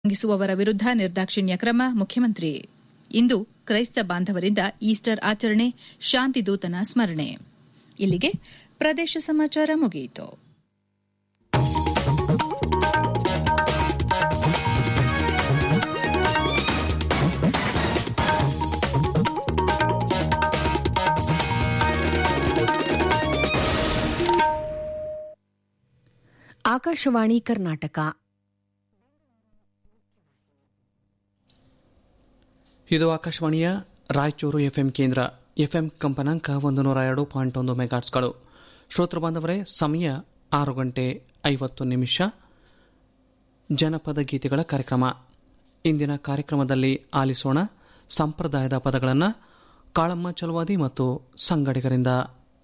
ಉಲ್ಲಂಘಿಸುವವರ ವಿರುದ್ಧ ನಿರ್ದಾಕ್ಷಿಣ್ಯ ಕ್ರಮ ಮುಖ್ಯಮಂತ್ರಿ ಇಂದು ಕ್ರೈಸ್ತ ಬಾಂಧವರಿಂದ ಈಸ್ಟರ್ ಆಚರಣೆ ಶಾಂತಿದೂತನ ಸ್ಮರಣೆ ಇಲ್ಲಿಗೆ ಪ್ರದೇಶ ಸಮಾಚಾರ ಮುಗಿಯಿತು ಆಕಾಶವಾಣಿ ಕರ್ನಾಟಕ ಇದು ಆಕಾಶವಾಣಿಯ ರಾಯಚೂರು ಎಫ್ಎಂ ಕೇಂದ್ರ ಎಫ್ಎಂ ಕಂಪನಾಂಕ ಒಂದು ನೂರ ಎರಡು ಪಾಯಿಂಟ್ ಒಂದು ಮೆಗಾಟ್ಸ್ಗಳು ಶ್ರೋತೃ ಬಾಂಧವರೇ ಸಮಯ ಆರು ಗಂಟೆ ಐವತ್ತು ನಿಮಿಷ ಜನಪದ ಗೀತೆಗಳ ಕಾರ್ಯಕ್ರಮ ಇಂದಿನ ಕಾರ್ಯಕ್ರಮದಲ್ಲಿ ಆಲಿಸೋಣ ಸಂಪ್ರದಾಯದ ಪದಗಳನ್ನು ಕಾಳಮ್ಮ ಚಲವಾದಿ ಮತ್ತು ಸಂಗಡಿಗರಿಂದ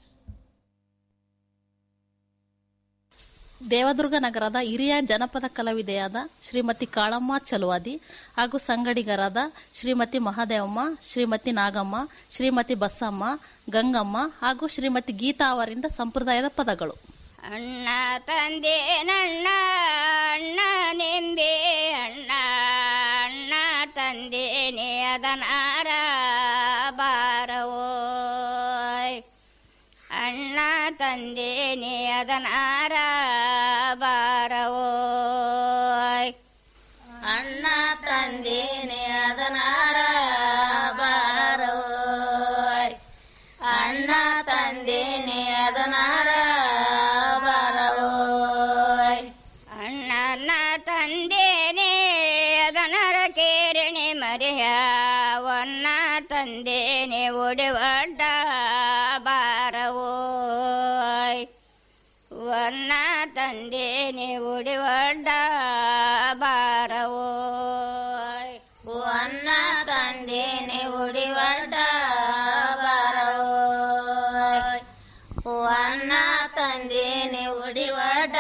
ದೇವದುರ್ಗ ನಗರದ ಹಿರಿಯ ಜನಪದ ಕಲಾವಿದೆಯಾದ ಶ್ರೀಮತಿ ಕಾಳಮ್ಮ ಚಲುವಾದಿ ಹಾಗೂ ಸಂಗಡಿಗರಾದ ಶ್ರೀಮತಿ ಮಹಾದೇವಮ್ಮ ಶ್ರೀಮತಿ ನಾಗಮ್ಮ ಶ್ರೀಮತಿ ಬಸಮ್ಮ ಗಂಗಮ್ಮ ಹಾಗೂ ಶ್ರೀಮತಿ ಗೀತಾ ಅವರಿಂದ ಸಂಪ್ರದಾಯದ ಪದಗಳು ಅಣ್ಣ ತಂದೆ ನನ್ನ ಅಣ್ಣ ನಿಂದೆ ಅಣ್ಣ ಅಣ್ಣ ತಂದೆ ಅದನಾರ ಬಾರವೋಯ್ ಅಣ್ಣ ತಂದೆ ಅದನಾರ ಬಾರವೋಯ್ ಅಣ್ಣ ತಂದೆ ಅದನಾರ ಬಾರವೋಯ್ ಅಣ್ಣ ತಂದೆ ಅದನಾರ ಬಾರವೋಯ್ ಅಣ್ಣನ ತಂದೇನೆ ಅದನರ ಕೇರಣೆ ಮರೆಯ ಒನ್ನ ತಂದೇನೆ ಒಡೆವಡ್ಡ ಬಾರವೋಯ್ ಒನ್ನ ತಂದೇನೆ ಒಡೆವಡ್ಡ ಬಾರವೋಯ್ ಒನ್ನ ತಂದೇನೆ ಒಡೆವಡ್ಡ ಬಾರವೋಯ್ ಅನ್ನ ತಂದೇನೆ ಒಡಿವಡ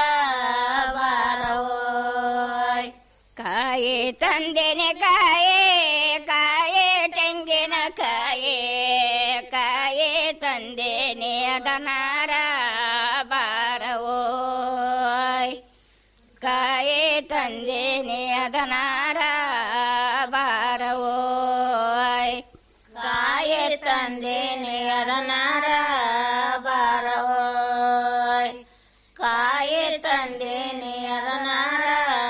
ಬಾರವೋಯ್ ಕಾಯೆ ತಂದೆನೆ ಕಾಯೆ ಕಾಯೆ ತೆಂಗಿನ ಕಾಯೆ ಕಾಯೆ ತಂದೆನೆ ಅದನಾರ ಬಾರವೋಯ್ ಕಾಯೆ ತಂದೆನೆ ಅದನಾರ ಬಾರವೋಯ್ ಕಾಯೆ ತಂದೆನೆ ಅದನಾರ ಬಾರವೋಯ್ ಕಾಯೆ ತಂದೆನೆ ಅದನಾರ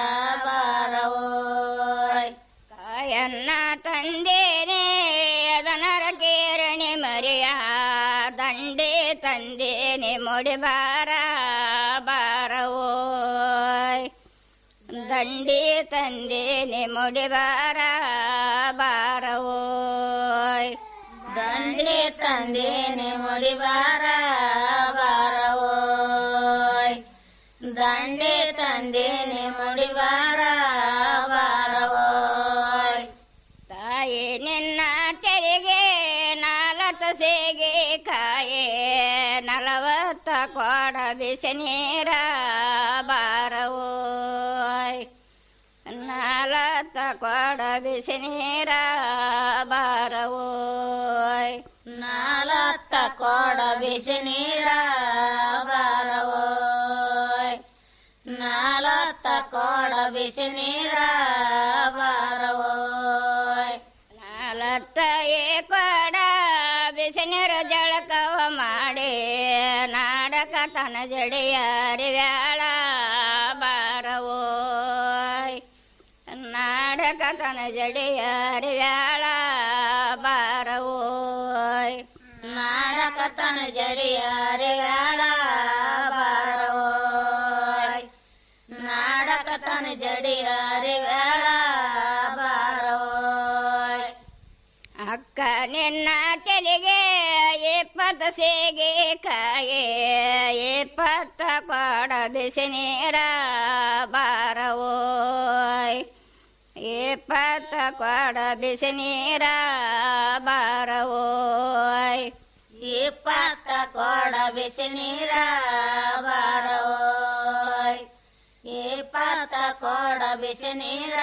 ಬಾರವೋಯ್ ಕಾಯನ್ನ ತಂದೇನೆ ಅದನರ ಕೇರಣೆ ಮರೆಯ ದಂಡೆ ತಂದೇನೆ ಮೊಡಿಬಾರ ಬಾರವೋಯ್ ದಂಡಿ ತಂದೇನೆ ಮೊಡಿಬಾರ ಬಾರವೋಯ್ ದಂಡಿ ತಂದೇನೆ ಮೊಡಿಬಾರ ಬಾರವೋಯ್ ದಂಡೆ ತಂದೇನೆ ಮೊಡಿಬಾರ ಬಾರವೋಯ್ ತಾಯಿ ನಿನ್ನ ತೆರಿಗೆ ನಾಲತ ಸೇಗೆ ಕಾಯೆ ನಲವತ್ತ ಕೊಡ ಬಿಸಿ ನೀರ ಬಾರವೋಯ್ ನಾಲತ್ತ ಕೊಡ ಬಿಸಿ ನೀರ ಬಾರವೋಯ್ ನಾಲತ್ತ ಕೊಡ ಬಿಸಿ ನೀರ ಬಾರವೋಯ್ ನಾಲತ್ತ ಕೊಡ ಬಿಸಿ ನೀರ ಬಾರವೋಯ್ ನಾಲತ್ತ ಏ ಕೊಡ ಬಿಸಿ ನೀರು ಜಳಕವ ಮಾಡಿ ನಾಡಕ ತನ ಜಡಿಯಾರಿ ವ್ಯಾಳ ಬಾರವೋಯ್ ನಾಡಕ ತನ ಜಡಿಯಾರಿ ವ್ಯಾಳ ಬಾರವೋಯ್ ನಾಡಕ ತನ ಜಡಿಯಾರಿ ವ್ಯಾಳ ಬಾರವೋಯ್ ನಾಡಕ ತನ ಜಡಿಯಾರಿ ವ್ಯಾಳ ಬಾರವೋಯ್ ಅಕ್ಕ ನಿನ್ನ ತೆಲಿಗೆ ಇಪ್ಪತ್ತು ಸೇಗೆ ಕಾಯೆ ಇಪ್ಪತ್ತ ಕೊಡ ಬಿಸಿ ನೀರ ಬಾರವೋಯ್ ಇಪ್ಪತ್ತ ಕೊಡ ಬಿಸಿ ನೀರ ಬಾರವೋಯ್ ಇಪ್ಪತ್ತ ಕೊಡ ಬಿಸಿ ನೀರ ಬಾರವೋಯ್ ಇಪ್ಪತ್ತ ಕೊಡ ಬಿಸಿ ನೀರ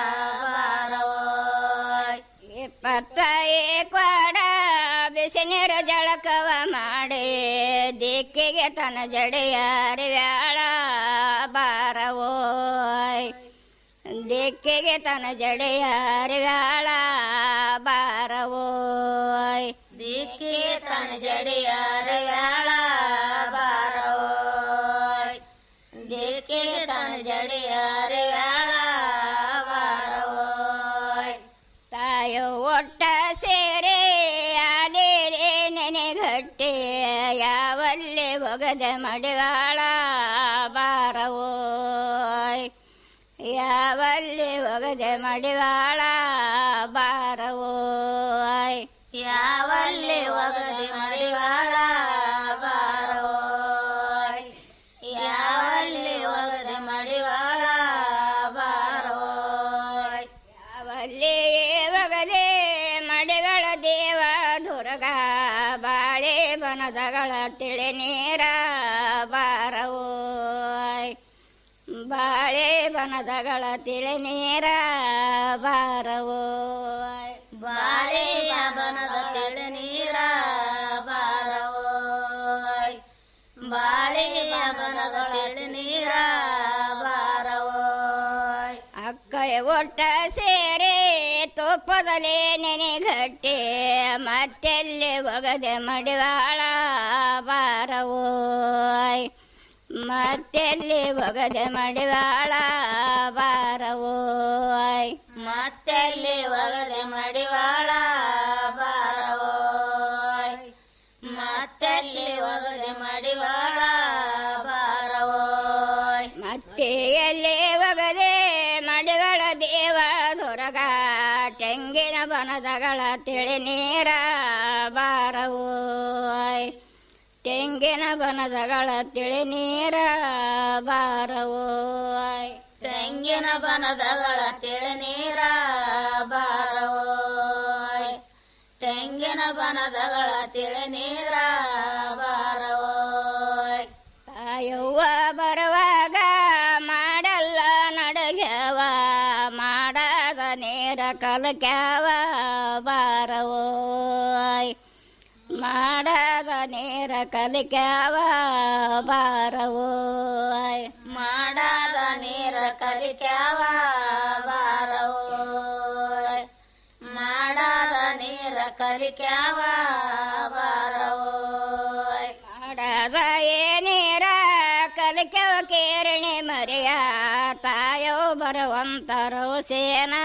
ಬಾರವೋಯ್ ಇಪ್ಪತ್ತ ಕೊಡ ಬಿಸಿ ನೀರು ಜಳಕವ ಮಾಡಿ ದಿಕ್ಕಿಗೆ ತನ ಜಡೆಯಾರಿ ವ್ಯಾಳ ಬಾರವೋಯ್ ದಿಕ್ಕ ದಿಕ್ಕಿಗೆ ತನ ಜಡೆಯಾರಿಗಾಳ ಬಾರವೋಯ್ ದಿಕ್ಕಿಗೆ ತನ ಜಡೆಯಾರಿಗಾಳ ಬಾರವೋಯ್ ದಿಕ್ಕಿಗೆ ತನ ಜಡೆಯಾರಿಗಾಳ ಬಾರವೋಯ್ ತಾಯೋ ಒಟ್ಟ ಸೇರೆ ಆಲೇಲೆ ನೆನೆಗಟ್ಟೆ ಯಾವಲ್ಲಿ ಒಗದ ಮಡಿವಾಳ ಬಾರವೋಯ್ ಯಾವಲ್ಲಿ ಒಗದ ಮಡಿವಾಳ ಬಾರವೋಯ್ ಯಾವಲ್ಲಿ ಒಗದೆ ಮಡಿವಾಳ ಬಾರವೋಯ್ ಯಾವಲ್ಲಿ ಒಗದೆ ಮಡಿವಾಳ ಬಾರವೋಯ್ ಯಾವಲ್ಲಿ ಒಗದೆ ಮಡಿಗಳ ದೇವ ದುರ್ಗ ಬಾಳೆ ಬನದಗಳ ತಿಳಿ ನೀರ ಬಾರವೋಯ್ ಬಾಳೆ ಬನದಗಳ ತಿಳಿ ನೀರ ಬಾರವೋಯ್ ಬಾಳೆ ಬನದ ತಿಳಿ ನೀರ ಬಾರವೋಯ್ ಬಾಳೆ ಬನದ ತಿಳಿ ನೀರ ಬಾರವೋಯ್ ಅಕ್ಕಯ ಒಟ್ಟ ಸೇರೆ ತುಪ್ಪದಲೇ ನೆನೆಗಟ್ಟೆ ಮತ್ತೆಲ್ಲಿ ಒಗದೆ ಮಡಿವಾಳ ಬಾರವೋಯ್ ಮತ್ತೆಲ್ಲಿ ಒಗದೆ ಮಡಿವಾಳ ಬಾರವೋಯ್ ಮತ್ತೆಲ್ಲಿ ಒಗದೆ ಮಡಿವಾಳ ಬಾರವೋಯ್ ಮತ್ತೆಲ್ಲಿ ಒಗದೆ ಮಡಿವಾಳ ಬಾರವೋಯ್ ಮತ್ತೆ ಎಲ್ಲಿ ಒಗದೆ ಮಡಿಗಳ ದೇವ ದೊರಗ ತೆಂಗಿನ ಬನದಗಳ ತಿಳಿ ನೀರ ಬಾರವೋಯ್ ತೆಂಗಿನ ಬನದಗಳ ತಿಳಿ ನೀರ ಬಾರವೋಯ್ ತೆಂಗಿನ ಬನದಗಳ ತಿಳಿ ನೀರ ಬಾರವೋಯ್ ತೆಂಗಿನ ಬನದಗಳ ತಿಳಿ ನೀರ ಬಾರವೋಯ್ ತಾಯವ್ವ ಬರುವಾಗ ಮಾಡಲ್ಲ ನಡಗ್ಯಾವ ಮಾಡದ ನೇರ ಕಲಕ್ಯಾವ ಬಾರವೋಯ್ ಮಾಡದ ನೇರ ಕಲಿಕ್ಯಾವ ಬಾರವೋಯ್ ಮಾಡದ ನೇರ ಕಲಿಕ್ಯಾವ ಬಾರವೋಯ್ ಮಾಡದ ನೇರ ಕಲಿಕ್ಯಾವ ಬಾರವೋಯ್ ಮಾಡದ ಏನೇರ ಕಲಿಕ್ಯಾವ ಕೇರಣಿ ಮರೆಯ ತಾಯೋ ಬರುವಂತರೋ ಸೇನ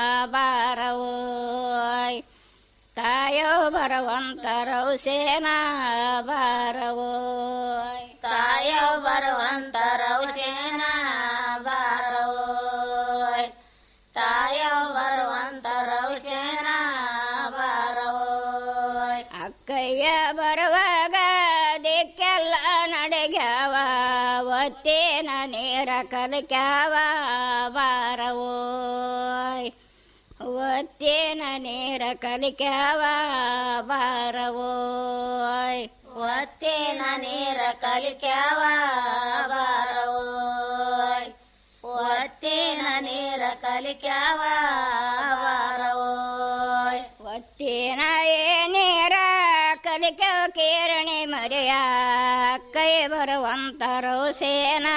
ಬಾರವೋಯ್ ತಾಯೋ ಬರುವಂತರೌ ಸೇನಾ ಬಾರವೋಯ್ ತಾಯೋ ಬರುವಂತರೌ ಸೇನಾ ಬಾರವೋಯ್ ತಾಯೋ ಬರುವಂತರೌ ಸೇನಾ ಬಾರವೋಯ್ ಅಕ್ಕಯ್ಯ ಬರುವಾಗ ದಿಕ್ಕೆಲ್ಲ ನಡೆಗ್ಯಾವ ಒತ್ತೇನ ನೀರ ಕಲಿಕ್ಯಾವ ಬಾರವೋಯ್ ಒತ್ತೇನ ನೇರ ಕಲಿಕ್ಯಾವ ಬಾರವೋಯ್ ಒತ್ತೇನ ನೇರ ಕಲಿಕ್ಯಾವ ಬಾರವೋಯ್ ಒತ್ತೇನ ನೇರ ಕಲಿಕ್ಯಾವ ಬಾರವೋಯ್ ಒತ್ತೇನ ಏನೇರ ಕಲಿಕ್ಯಾವ ಕೇರಣಿ ಮರೆಯ ಕೈ ಬರುವಂತರೋ ಸೇನಾ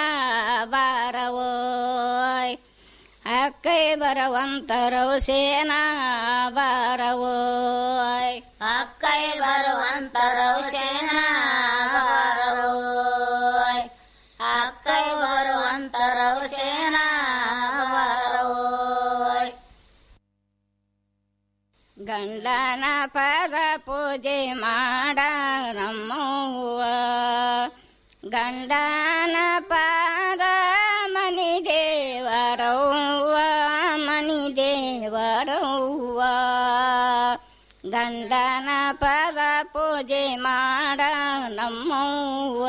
ಬಾರವೋಯ್ ಅಕ್ಕೈ ಬರುವಂತರವು ಸೇನಾ ಬಾರವೋಯ್ ಅಕ್ಕೈ ಬರುವಂತರವು ಸೇನಾ ಬಾರವೋಯ್ ಅಕ್ಕೈ ಬರುವಂತರವು ಸೇನಾ ಬಾರವೋಯ್ ಗಂಡನ ಪದ ಪೂಜೆ ಮಾಡ ನಮ್ಮವ್ವ ಗಂಡನ ಪಾದ ಮನಿ ದೇವರವ್ವ ಮನಿ ದೇವರವ್ವ ಗಂಡನ ಪದ ಪೂಜೆ ಮಾಡ ನಮ್ಮವ್ವ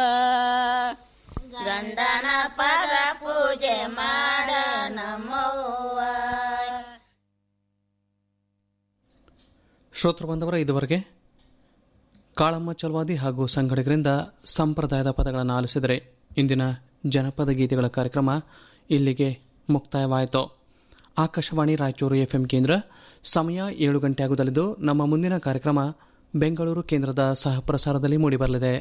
ಗಂಡನ ಪದ ಪೂಜೆ ಮಾಡ ನಮ್ಮವ್ವ ಶ್ರೋತೃ ಬಂದವರ ಇದುವರೆಗೆ ಕಾಳಮ್ಮ ಚಲವಾದಿ ಹಾಗೂ ಸಂಘಟಕರಿಂದ ಸಂಪ್ರದಾಯದ ಪದಗಳನ್ನು ಆಲಿಸಿದರೆ ಇಂದಿನ ಜನಪದ ಗೀತೆಗಳ ಕಾರ್ಯಕ್ರಮ ಇಲ್ಲಿಗೆ ಮುಕ್ತಾಯವಾಯಿತು ಆಕಾಶವಾಣಿ ರಾಯಚೂರು ಎಫ್ಎಂ ಕೇಂದ್ರ ಸಮಯ ಏಳು ಗಂಟೆ ಆಗುತ್ತಲಿದ್ದು ನಮ್ಮ ಮುಂದಿನ ಕಾರ್ಯಕ್ರಮ ಬೆಂಗಳೂರು ಕೇಂದ್ರದ ಸಹ ಪ್ರಸಾರದಲ್ಲಿ ಮೂಡಿಬರಲಿದೆ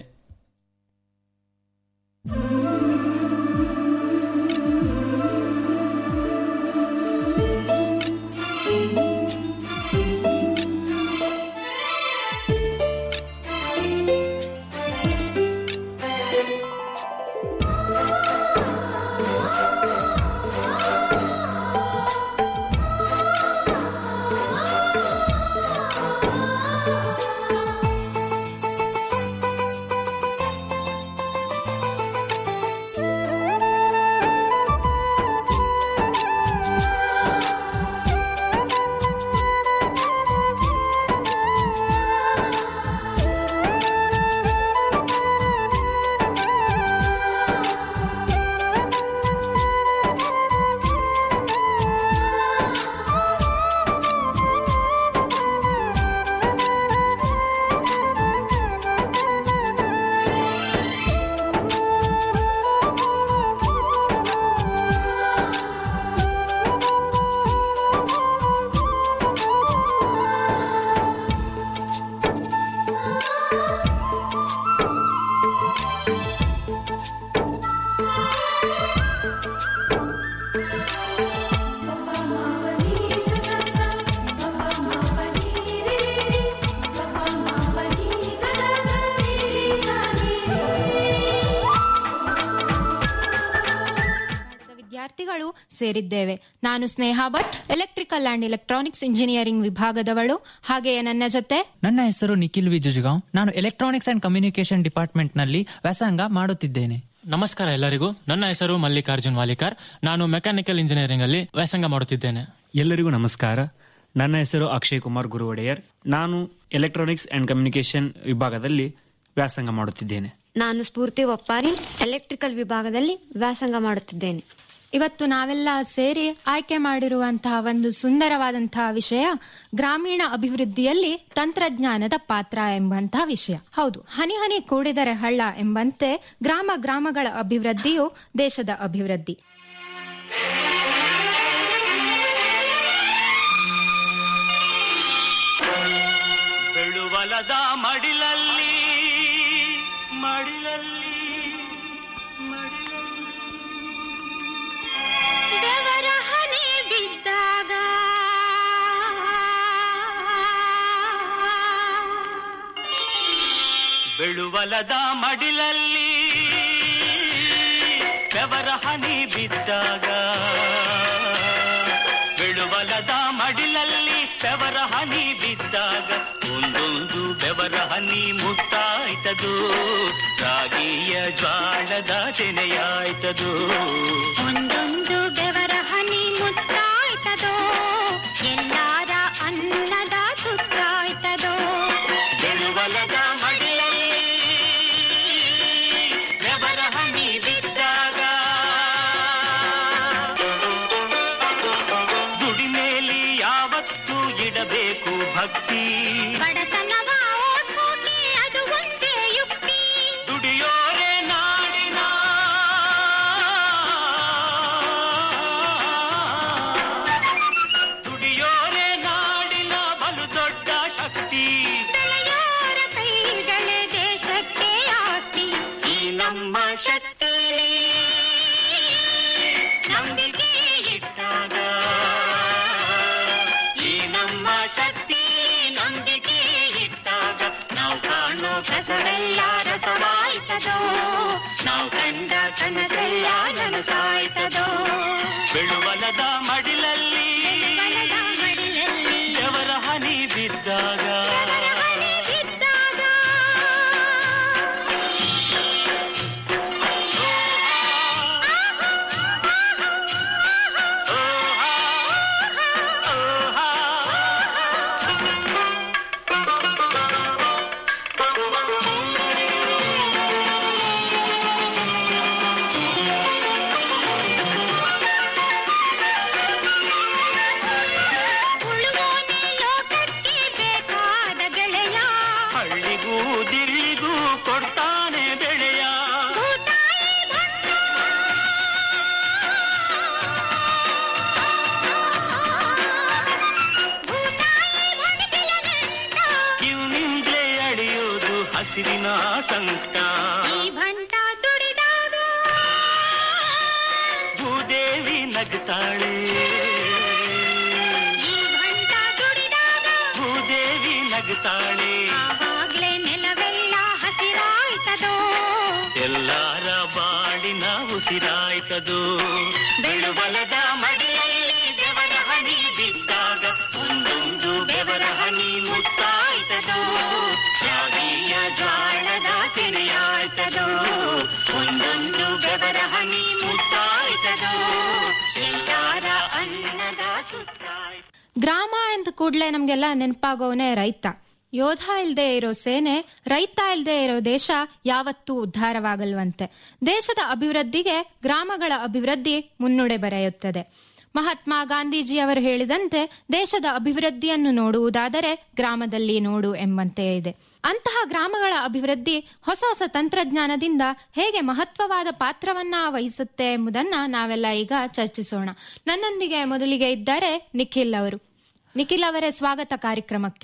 ಸೇರಿದ್ದೇವೆ ನಾನು Sneha Bhat electrical and electronics engineering ವಿಭಾಗದವಳು ಹಾಗೆಯೇ ನನ್ನ ಜೊತೆ ನನ್ನ ಹೆಸರು ನಿಖಿಲ್ ವಿಜುಜುಗಾಂವ್ ನಾನು ಎಲೆಕ್ಟ್ರಾನಿಕ್ಸ್ ಅಂಡ್ ಕಮ್ಯುನಿಕೇಶನ್ ಡಿಪಾರ್ಟ್ಮೆಂಟ್ ನಲ್ಲಿ ವ್ಯಾಸಂಗ ಮಾಡುತ್ತಿದ್ದೇನೆ ನಮಸ್ಕಾರ ಎಲ್ಲರಿಗೂ ನನ್ನ ಹೆಸರು ಮಲ್ಲಿಕಾರ್ಜುನ್ ವಾಲಿಕಾರ್ ನಾನು ಮೆಕ್ಯಾನಿಕಲ್ ಇಂಜಿನಿಯರಿಂಗ್ ಅಲ್ಲಿ ವ್ಯಾಸಂಗ ಮಾಡುತ್ತಿದ್ದೇನೆ ಎಲ್ಲರಿಗೂ ನಮಸ್ಕಾರ ನನ್ನ ಹೆಸರು ಅಕ್ಷಯ್ ಕುಮಾರ್ ಗುರು ಒಡೆಯರ್ ನಾನು ಎಲೆಕ್ಟ್ರಾನಿಕ್ಸ್ ಅಂಡ್ ಕಮ್ಯುನಿಕೇಶನ್ ವಿಭಾಗದಲ್ಲಿ ವ್ಯಾಸಂಗ ಮಾಡುತ್ತಿದ್ದೇನೆ ನಾನು ಸ್ಫೂರ್ತಿ ಒಪ್ಪಾರಿ ಎಲೆಕ್ಟ್ರಿಕಲ್ ವಿಭಾಗದಲ್ಲಿ ವ್ಯಾಸಂಗ ಮಾಡುತ್ತಿದ್ದೇನೆ ಇವತ್ತು ನಾವೆಲ್ಲ ಸೇರಿ ಆಯ್ಕೆ ಮಾಡಿರುವಂತಹ ಒಂದು ಸುಂದರವಾದಂತಹ ವಿಷಯ ಗ್ರಾಮೀಣ ಅಭಿವೃದ್ಧಿಯಲ್ಲಿ ತಂತ್ರಜ್ಞಾನದ ಪಾತ್ರ ಎಂಬಂತಹ ವಿಷಯ ಹೌದು ಹನಿ ಹನಿ ಕೂಡಿದರೆ ಹಳ್ಳ ಎಂಬಂತೆ ಗ್ರಾಮ ಗ್ರಾಮಗಳ ಅಭಿವೃದ್ಧಿಯು ದೇಶದ ಅಭಿವೃದ್ಧಿ ಬೆಳುವಲದ ಮಡಿಲಲ್ಲಿ ಮಡಿಲಲ್ಲಿ ಬೆವರ ಹನಿ ಬಿದ್ದಾಗ ಬೆಳುವಲದ ಮಡಿಲಲ್ಲಿ ಬೆವರ ಹನಿ ಬಿದ್ದಾಗ ಬೆಳುವಲದ ಮಡಿಲಲ್ಲಿ ಬೆವರ ಹನಿ ಬಿದ್ದಾಗ ಒಂದೊಂದು ಬೆವರ ಹನಿ ಮುತ್ತಾಯ್ತದು ರಾಗಿಯ ಜ್ವಾಳದ ತೆನೆಯಾಯ್ತದು ಒಂದೊಂದು ಬೆವರ ಹನಿ ಮುತ್ತಾಯ್ತದೋ ಎಲ್ಲಾರ ಅನ್ನದ ಸುತ್ತಾಯ್ತದೋ ಬೆಳುವಲದ ಮಡಿಲಲ್ಲಿ ಬೆವರ ಹನಿ ಬಿದ್ದಾಗ ದುಡಿಮೇಲಿ ಯಾವತ್ತೂ ಇಡಬೇಕು ಭಕ್ತಿ ಬಡತನವ ಓಡ್ಸೋಕೆ ಅದು ಒಂದೇ ಯುಕ್ತಿ ದುಡಿಯೋರೆ ನಾಡಿನ ದುಡಿಯೋರೆ ನಾಡಿನ ಬಲು ದೊಡ್ಡ ಶಕ್ತಿ ಬೆಳೆಯೋರ ಕೈಗಳೇ ದೇಶಕ್ಕೆ ಆಸ್ತಿ ಈ ನಮ್ಮ ಶಕ್ತಿ ನಂಬಿಕೆ ಇಟ್ಟಾಗ ಈ ನಮ್ಮ ಶಕ್ತಿ ನಂಬಿಕೆ ಇಟ್ಟಾಗ ನಾವು ಕಾಣೋ ಕಸರೆಲ್ಲ ರಸವಾಯ್ತದೋ ನಾವು ಕಂಡ ಕನಸೆಲ್ಲ ನನಸಾಯ್ತದೋ ಬೆಳುವಲದ ಮಡಿಲಲ್ಲಿ ಜವರ ಹನಿ ಬಿದ್ದಾಗ ಉಳುವೋನೆ ಲೋಕಕ್ಕೆ ಬೇಕಾದ ಗೆಳೆಯ ಹಳ್ಳಿಗೂ ದಿಲ್ಲಿಗೂ ಕೊಡ್ತಾನೆ ಬೆಳೆಯ ಭೂತಾಯಿ ಬಂದ ಭೂತಾಯಿ ಬಣಗಿಲನೆಂದ ಕಿವ್ನಿಂದ್ಲೇ ಅಳಿಯೋದು ಹಸಿರಿನ ಸಂಕಟ ಈ ಭಂಟ ದುಡಿದಾಗ ಭೂದೇವಿ ನಗ್ತಾಳೆ ಈ ಭಂಟ ದುಡಿದಾಗ ಭೂದೇವಿ ನಗ್ತಾಳೆ ಆವಾಗ್ಲೇ ನೆಲವೆಲ್ಲ ಹಸಿರಾಯ್ತದೋ ಎಲ್ಲಾರ ಬಾಡಿನ ಉಸಿರಾಯ್ತದು ಬೆಳುಬಲದ ಮಡಿಯಲ್ಲಿ ಬೆವರ ಹನಿ ಬಿದ್ದಾಗ ಒಂದೊಂದು ಬೆವರ ಹನಿ ಮುತ್ತಾಯ್ತದು ಜಾಗಿಯ ಜ್ವಾಳದ ತೆರೆಯಾಯ್ತದು ಒಂದೊಂದು ಬೆವರ ಹನಿ ಮುತ್ತಾಯ್ತದು ಎಲ್ಲಾರ ಅನ್ನದ ಸುತ್ತಾಯ್ತು ಗ್ರಾಮ ಎಂದ ಕೂಡಲೇ ನಮ್ಗೆಲ್ಲ ನೆನಪಾಗೋನೆ ರೈತ ಯೋಧ ಇಲ್ದೇ ಇರೋ ಸೇನೆ ರೈತ ಇಲ್ದೇ ಇರೋ ದೇಶ ಯಾವತ್ತೂ ಉದ್ಧಾರವಾಗಲ್ವಂತೆ ದೇಶದ ಅಭಿವೃದ್ಧಿಗೆ ಗ್ರಾಮಗಳ ಅಭಿವೃದ್ಧಿ ಮುನ್ನುಡೆ ಬರೆಯುತ್ತದೆ ಮಹಾತ್ಮ ಗಾಂಧೀಜಿ ಅವರು ಹೇಳಿದಂತೆ ದೇಶದ ಅಭಿವೃದ್ಧಿಯನ್ನು ನೋಡುವುದಾದರೆ ಗ್ರಾಮದಲ್ಲಿ ನೋಡು ಎಂಬಂತೆ ಇದೆ ಅಂತಹ ಗ್ರಾಮಗಳ ಅಭಿವೃದ್ಧಿ ಹೊಸ ಹೊಸ ತಂತ್ರಜ್ಞಾನದಿಂದ ಹೇಗೆ ಮಹತ್ವವಾದ ಪಾತ್ರವನ್ನ ವಹಿಸುತ್ತೆ ಎಂಬುದನ್ನ ನಾವೆಲ್ಲ ಈಗ ಚರ್ಚಿಸೋಣ ನನ್ನೊಂದಿಗೆ ಮೊದಲಿಗೆ ಇದ್ದಾರೆ ನಿಖಿಲ್ ಅವರು ನಿಖಿಲ್ ಅವರೇ ಸ್ವಾಗತ ಕಾರ್ಯಕ್ರಮಕ್ಕೆ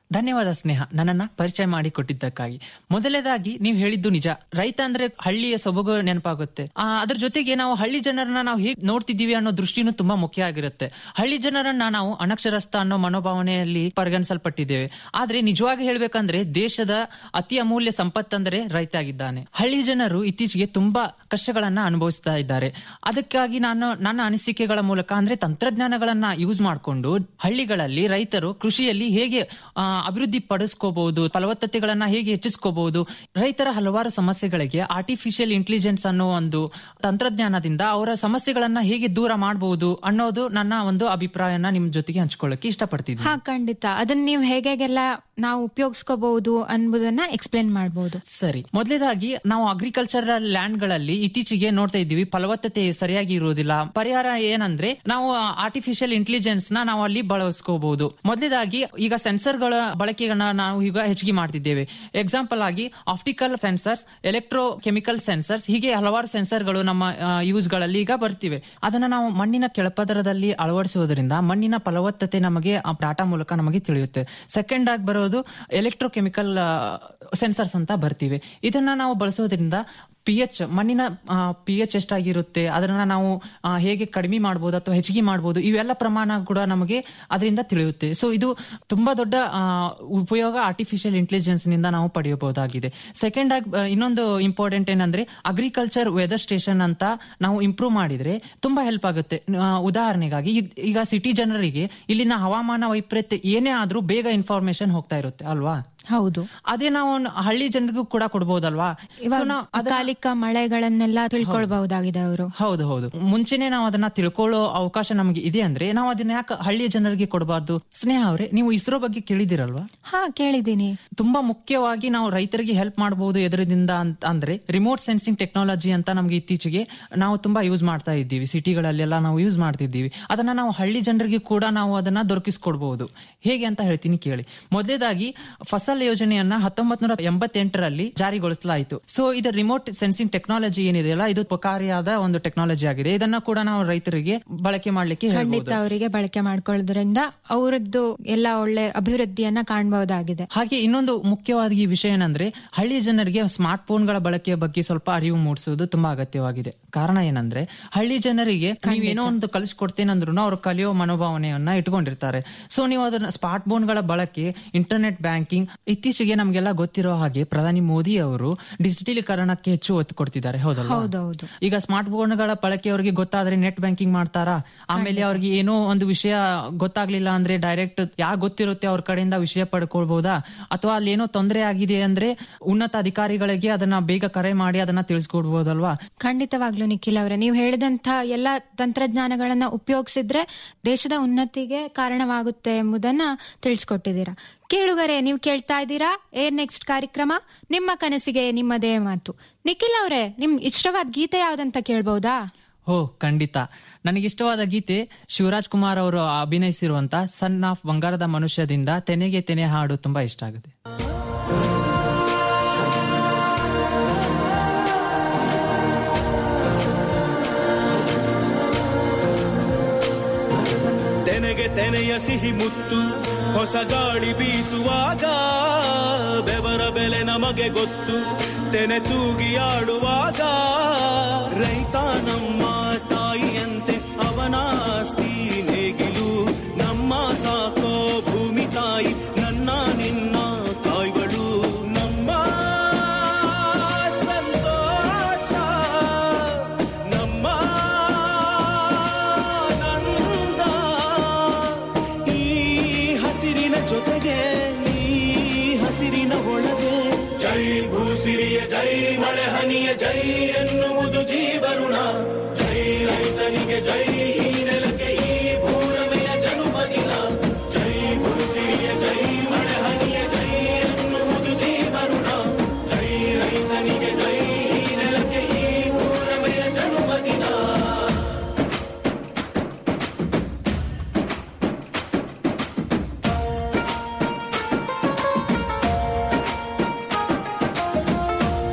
ಧನ್ಯವಾದ ಸ್ನೇಹ ನನ್ನನ್ನ ಪರಿಚಯ ಮಾಡಿ ಕೊಟ್ಟಿದ್ದಕ್ಕಾಗಿ ಮೊದಲನೇದಾಗಿ ನೀವು ಹೇಳಿದ್ದು ನಿಜ ರೈತ ಅಂದ್ರೆ ಹಳ್ಳಿಯ ಸೊಬಗು ನೆನಪಾಗುತ್ತೆ ಆ, ಅದ್ರ ಜೊತೆಗೆ ನಾವು ಹಳ್ಳಿ ಜನರನ್ನ ನಾವು ಹೇಗೆ ನೋಡ್ತಿದ್ದೀವಿ ಅನ್ನೋ ದೃಷ್ಟಿನೂ ತುಂಬಾ ಮುಖ್ಯ ಆಗಿರುತ್ತೆ ಹಳ್ಳಿ ಜನರನ್ನ ನಾವು ಅನಕ್ಷರಸ್ಥ ಅನ್ನೋ ಮನೋಭಾವನೆಯಲ್ಲಿ ಪರಿಗಣಿಸಲ್ಪಟ್ಟಿದ್ದೇವೆ ಆದ್ರೆ ನಿಜವಾಗಿ ಹೇಳ್ಬೇಕಂದ್ರೆ ದೇಶದ ಅತಿ ಅಮೂಲ್ಯ ಸಂಪತ್ತಂದ್ರೆ ರೈತ ಆಗಿದ್ದಾನೆ ಹಳ್ಳಿ ಜನರು ಇತ್ತೀಚೆಗೆ ತುಂಬಾ ಕಷ್ಟಗಳನ್ನ ಅನುಭವಿಸ್ತಾ ಇದ್ದಾರೆ ಅದಕ್ಕಾಗಿ ನಾನು ನನ್ನ ಅನಿಸಿಕೆಗಳ ಮೂಲಕ ಅಂದ್ರೆ ತಂತ್ರಜ್ಞಾನಗಳನ್ನ ಯೂಸ್ ಮಾಡಿಕೊಂಡು ಹಳ್ಳಿಗಳಲ್ಲಿ ರೈತರು ಕೃಷಿಯಲ್ಲಿ ಹೇಗೆ ಆ, ಅಭಿವೃದ್ಧಿ ಪಡಿಸ್ಕೋಬಹುದು ಫಲವತ್ತತೆಗಳನ್ನ ಹೇಗೆ ಹೆಚ್ಚಿಸ್ಕೋಬಹುದು ರೈತರ ಹಲವಾರು ಸಮಸ್ಯೆಗಳಿಗೆ ಆರ್ಟಿಫಿಷಿಯಲ್ ಇಂಟೆಲಿಜೆನ್ಸ್ ಅನ್ನೋ ಒಂದು ತಂತ್ರಜ್ಞಾನದಿಂದ ಅವರ ಸಮಸ್ಯೆಗಳನ್ನ ಹೇಗೆ ದೂರ ಮಾಡಬಹುದು ಅನ್ನೋದು ನನ್ನ ಒಂದು ಅಭಿಪ್ರಾಯನ ನಿಮ್ ಜೊತೆಗೆ ಹಂಚ್ಕೊಳ್ಳಕ್ಕೆ ಇಷ್ಟಪಡ್ತಿದ್ದೀನಿ ಹಾ ಖಂಡಿತ ಅದನ್ನ ನೀವು ಹೇಗೆಲ್ಲ ನಾವು ಉಪಯೋಗಿಸ್ಕೋಬಹುದು ಅನ್ಬೋದನ್ನ ಎಕ್ಸ್ಪ್ಲೇನ್ ಮಾಡಬಹುದು ಸರಿ ಮೊದಲೇದಾಗಿ ನಾವು ಅಗ್ರಿಕಲ್ಚರಲ್ ಲ್ಯಾಂಡ್ ಗಳಲ್ಲಿ ಇತ್ತೀಚೆಗೆ ನೋಡ್ತಾ ಇದ್ದೀವಿ ಫಲವತ್ತತೆ ಸರಿಯಾಗಿ ಇರುವುದಿಲ್ಲ ಪರಿಹಾರ ಏನಂದ್ರೆ ನಾವು ಆರ್ಟಿಫಿಷಿಯಲ್ ಇಂಟೆಲಿಜೆನ್ಸ್ ನ ನಾವು ಅಲ್ಲಿ ಬಳಸ್ಕೋಬಹುದು ಮೊದಲೇದಾಗಿ ಈಗ ಸೆನ್ಸರ್ ಗಳ ಬಳಕೆಗಳನ್ನ ನಾವು ಈಗ ಹೆಚ್ಚಿಗೆ ಮಾಡ್ತಿದ್ದೇವೆ ಎಕ್ಸಾಂಪಲ್ ಆಗಿ optical sensors electrochemical sensors ಹೀಗೆ ಹಲವಾರು ಸೆನ್ಸರ್ ಗಳು ನಮ್ಮ ಯೂಸ್ ಗಳಲ್ಲಿ ಈಗ ಬರ್ತಿವೆ ಅದನ್ನ ನಾವು ಮಣ್ಣಿನ ಕೆಳಪದರದಲ್ಲಿ ಅಳವಡಿಸುವುದರಿಂದ ಮಣ್ಣಿನ ಫಲವತ್ತತೆ ನಮಗೆ ಆ ಡಾಟಾ ಮೂಲಕ ನಮಗೆ ತಿಳಿಯುತ್ತೆ ಸೆಕೆಂಡ್ ಆಗಿ ಬರೋದು ಎಲೆಕ್ಟ್ರೋ ಕೆಮಿಕಲ್ ಸೆನ್ಸರ್ಸ್ ಅಂತ ಬರ್ತಿವೆ ಇದನ್ನ ನಾವು ಬಳಸೋದ್ರಿಂದ ಪಿ ಎಚ್ ಮಣ್ಣಿನ ಪಿ ಎಚ್ ಎಷ್ಟಾಗಿರುತ್ತೆ ಅದನ್ನ ನಾವು ಆ, ಹೇಗೆ ಕಡಿಮೆ ಮಾಡಬಹುದು ಅಥವಾ ಹೆಚ್ಚಿಗೆ ಮಾಡಬಹುದು ಇವೆಲ್ಲ ಪ್ರಮಾಣ ಕೂಡ ನಮಗೆ ಅದರಿಂದ ತಿಳಿಯುತ್ತೆ ಸೊ ಇದು ತುಂಬಾ ದೊಡ್ಡ ಆ, ಉಪಯೋಗ ಆರ್ಟಿಫಿಷಿಯಲ್ ಇಂಟೆಲಿಜೆನ್ಸ್ ನಿಂದ ನಾವು ಪಡೆಯಬಹುದಾಗಿದೆ ಸೆಕೆಂಡ್ ಆಗಿ ಆ, ಇನ್ನೊಂದು ಇಂಪಾರ್ಟೆಂಟ್ ಏನಂದ್ರೆ ಅಗ್ರಿಕಲ್ಚರ್ ವೆದರ್ ಸ್ಟೇಷನ್ ಅಂತ ನಾವು ಇಂಪ್ರೂವ್ ಮಾಡಿದ್ರೆ ತುಂಬಾ ಹೆಲ್ಪ್ ಆಗುತ್ತೆ ಆ, ಉದಾಹರಣೆಗಾಗಿ ಇದ್- ಈಗ ಸಿಟಿ ಜನರಿಗೆ ಇಲ್ಲಿನ ಹವಾಮಾನ ವೈಪರೀತ್ಯ ಏನೇ ಆದ್ರೂ ಬೇಗ ಇನ್ಫಾರ್ಮೇಶನ್ ಹೋಗ್ತಾ ಇರುತ್ತೆ ಅಲ್ವಾ ಹೌದು ಅದೇ ನಾವು ಹಳ್ಳಿ ಜನರಿಗೂ ಕೂಡ ಕೊಡ್ಬೋದಲ್ವಾ ಇವಾಗ So ನಾವು ಅದನ್ನ- ಅಕಾಲಿಕ ಮಳೆಗಳನ್ನೆಲ್ಲ ತಿಳ್ಕೊಳ್ಬಹುದಾಗಿದೆ ಅವರು ಹೌದು ಹೌದು ಮುಂಚೆನೆ ನಾವು ಅದನ್ನ ತಿಳ್ಕೊಳ್ಳೋ ಅವಕಾಶ ನಮಗೆ ಇದೆ ಅಂದ್ರೆ ನಾವು ಅದನ್ನ ಯಾಕೆ ಹಳ್ಳಿಯ ಜನರಿಗೆ ಕೊಡಬಾರ್ದು ಸ್ನೇಹ ಅವರೇ ನೀವು ಇಸ್ರೋ ಬಗ್ಗೆ ಕೇಳಿದಿರಲ್ವಾ ಹಾ ಕೇಳಿದ್ದೀನಿ ತುಂಬಾ ಮುಖ್ಯವಾಗಿ ನಾವು ರೈತರಿಗೆ ಹೆಲ್ಪ್ ಮಾಡಬಹುದು ಎದರಿಂದ ಅಂತ ಅಂದ್ರೆ ರಿಮೋಟ್ ಸೆನ್ಸಿಂಗ್ ಟೆಕ್ನಾಲಜಿ ಅಂತ ನಮ್ಗೆ ಇತ್ತೀಚೆಗೆ ನಾವು ತುಂಬಾ ಯೂಸ್ ಮಾಡ್ತಾ ಇದ್ದೀವಿ ಸಿಟಿಗಳಲ್ಲೆಲ್ಲ ನಾವು ಯೂಸ್ ಮಾಡ್ತಿದ್ದೀವಿ ಅದನ್ನ ನಾವು ಹಳ್ಳಿ ಜನರಿಗೆ ಕೂಡ ನಾವು ಅದನ್ನ ದೊರಕಿಸ್ಕೊಡ್ಬಹುದು ಹೇಗೆ ಅಂತ ಹೇಳ್ತೀನಿ ಕೇಳಿ ಮೊದಲೇದಾಗಿ ಫಸಲ್ ಯೋಜನೆಯನ್ನ ಹತ್ತೊಂಬತ್ ನೂರ ಎಂಬತ್ತೆಂಟರಲ್ಲಿ ಜಾರಿಗೊಳಿಸಲಾಯಿತು ಸೊ ಇದು ರಿಮೋಟ್ ಸೆನ್ಸಿಂಗ್ ಟೆಕ್ನಾಲಜಿ ಏನಿದೆಯಲ್ಲ ಇದು ಉಪಕಾರಿಯಾದ ಒಂದು ಟೆಕ್ನಾಲಜಿ ಆಗಿದೆ ಇದನ್ನ ಕೂಡ ನಾವು ರೈತರಿಗೆ ಬಳಕೆ ಮಾಡ್ಲಿಕ್ಕೆ ಖಂಡಿತ ಹೇಳ್ಬೋದು ಅವರಿಗೆ ಬಳಕೆ ಮಾಡ್ಕೊಳ್ಳೋದ್ರಿಂದ ಅವರದ್ದು ಎಲ್ಲ ಒಳ್ಳೆ ಅಭಿವೃದ್ಧಿಯನ್ನ ಕಾಣಬಹುದಾಗಿದೆ ಹಾಗೆ ಇನ್ನೊಂದು ಮುಖ್ಯವಾದ ಈ ವಿಷಯ ಏನಂದ್ರೆ ಹಳ್ಳಿ ಜನರಿಗೆ ಸ್ಮಾರ್ಟ್ ಫೋನ್ಗಳ ಬಳಕೆಯ ಬಗ್ಗೆ ಸ್ವಲ್ಪ ಅರಿವು ಮೂಡಿಸುವುದು ತುಂಬಾ ಅಗತ್ಯವಾಗಿದೆ ಕಾರಣ ಏನಂದ್ರೆ ಹಳ್ಳಿ ಜನರಿಗೆ ನೀವೇನೋ ಒಂದು ಕಲಿಸ್ಕೊಡ್ತೇನಂದ್ರು ಅವ್ರು ಕಲಿಯೋ ಮನೋಭಾವನೆಯನ್ನ ಇಟ್ಕೊಂಡಿರ್ತಾರೆ ಸೊ ನೀವು ಅದನ್ನ ಸ್ಮಾರ್ಟ್ ಫೋನ್ಗಳ ಬಳಕೆ ಇಂಟರ್ನೆಟ್ ಬ್ಯಾಂಕಿಂಗ್ ಇತ್ತೀಚೆಗೆ ನಮ್ಗೆಲ್ಲ ಗೊತ್ತಿರೋ ಹಾಗೆ ಪ್ರಧಾನಿ ಮೋದಿ ಅವರು ಡಿಜಿಟಲೀಕರಣಕ್ಕೆ ಹೆಚ್ಚು ಒತ್ತು ಕೊಡ್ತಿದ್ದಾರೆ ಹೌದಲ್ವಾ ಹೌದೌದು ಈಗ ಸ್ಮಾರ್ಟ್ ಫೋನ್ಗಳ ಬಳಕೆ ಅವರಿಗೆ ಗೊತ್ತಾದ್ರೆ ನೆಟ್ ಬ್ಯಾಂಕಿಂಗ್ ಮಾಡ್ತಾರಾ ಆಮೇಲೆ ಅವ್ರಿಗೆ ಏನೋ ಒಂದು ವಿಷಯ ಗೊತ್ತಾಗ್ಲಿಲ್ಲ ಅಂದ್ರೆ ಡೈರೆಕ್ಟ್ ಯಾರು ಗೊತ್ತಿರುತ್ತೆ ಅವ್ರ ಕಡೆಯಿಂದ ವಿಷಯ ಪಡ್ಕೊಳ್ಬಹುದಾ ಅಥವಾ ಅಲ್ಲಿ ಏನೋ ತೊಂದರೆ ಆಗಿದೆ ಅಂದ್ರೆ ಉನ್ನತ ಅಧಿಕಾರಿಗಳಿಗೆ ಅದನ್ನ ಬೇಗ ಕರೆ ಮಾಡಿ ಅದನ್ನ ತಿಳಿಸ್ಕೊಡ್ಬೋದಲ್ವಾ ಖಂಡಿತವಾಗ್ಲೂ ನಿಖಿಲ್ ಅವರೇ ನೀವು ಹೇಳಿದಂತ ಎಲ್ಲ ತಂತ್ರಜ್ಞಾನಗಳನ್ನ ಉಪಯೋಗಿಸಿದ್ರೆ ದೇಶದ ಉನ್ನತಿಗೆ ಕಾರಣವಾಗುತ್ತೆ ಎಂಬುದನ್ನ ತಿಳಿಸ್ಕೊಟ್ಟಿದ್ದೀರಾ ಕೇಳುಗರೆ ನೀವು ಕೇಳ್ತಾ ಇದ್ದೀರಾ ಏರ್ ನೆಕ್ಸ್ಟ್ ಕಾರ್ಯಕ್ರಮ ನಿಮ್ಮ ಕನಸಿಗೆ ನಿಮ್ಮದೇ ಮಾತು ನಿಖಿಲ್ ಅವರೇ ನಿಮ್ ಇಷ್ಟವಾದ ಗೀತೆ ಯಾವ್ದಂತ ಕೇಳ್ಬಹುದಾ ಓ ಖಂಡಿತ ನನಗಿಷ್ಟವಾದ ಗೀತೆ ಶಿವರಾಜ್ ಕುಮಾರ್ ಅವರು ಅಭಿನಯಿಸಿರುವಂತ ಸನ್ ಆಫ್ ಬಂಗಾರದ ಮನುಷ್ಯದಿಂದ ತೆನೆಗೆ ತೆನೆ ಹಾಡು ತುಂಬಾ ಇಷ್ಟ ಆಗುತ್ತೆ ತೆನೆಗೆ ತೆನೆಯ ಸಿಹಿ ಮುತ್ತು ಹೊಸ ಗಾಳಿ ಬೀಸುವಾಗ ಬೆವರ ಬೆಲೆ ನಮಗೆ ಗೊತ್ತು ತೆನೆ ತೂಗಿ ಆಡುವಾಗ ರೈತ ನಮ್ಮ ತಾಯಿಯಂತೆ ಅವನಾಸ್ತಿ ನೇಗಿಲು ನಮ್ಮ ಸಾಕೋ ಭೂಮಿ ತಾಯಿ ನನ್ನ ನಿನ್ನ ತಾಯ್ಗಳು ನಮ್ಮ ಸಂತೋಷ ನಮ್ಮ ಆನಂದ ಈ ಹಸಿರಿನ ಜೊತೆಗೆ ಈ ಹಸಿರಿನ ಒಳಗೆ ಜೈ ಭೂಸಿರಿಯ ಜೈ ಮಳೆ ಹನಿಯ ಜೈ ಎನ್ನುವುದು ಜೀವರುಣ ಜೈ ರೈತನಿಗೆ ಜೈ ಈ ನೆಲಕ್ಕೆ ಈ ಭೂರಮೆಯ ಜನುಮದಿನ ಜೈ ಭೂಸಿರಿಯ ಜೈ ಮಳೆ ಹನಿಯ ಜೈ ಎನ್ನುವುದು ಜೀವರುಣ ಜೈ ರೈತನಿಗೆ ಜೈ ಈ ನೆಲಕ್ಕೆ ಈ ಭೂರಮೆಯ ಜನುಮದಿನ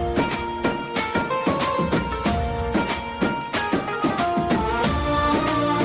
ಿ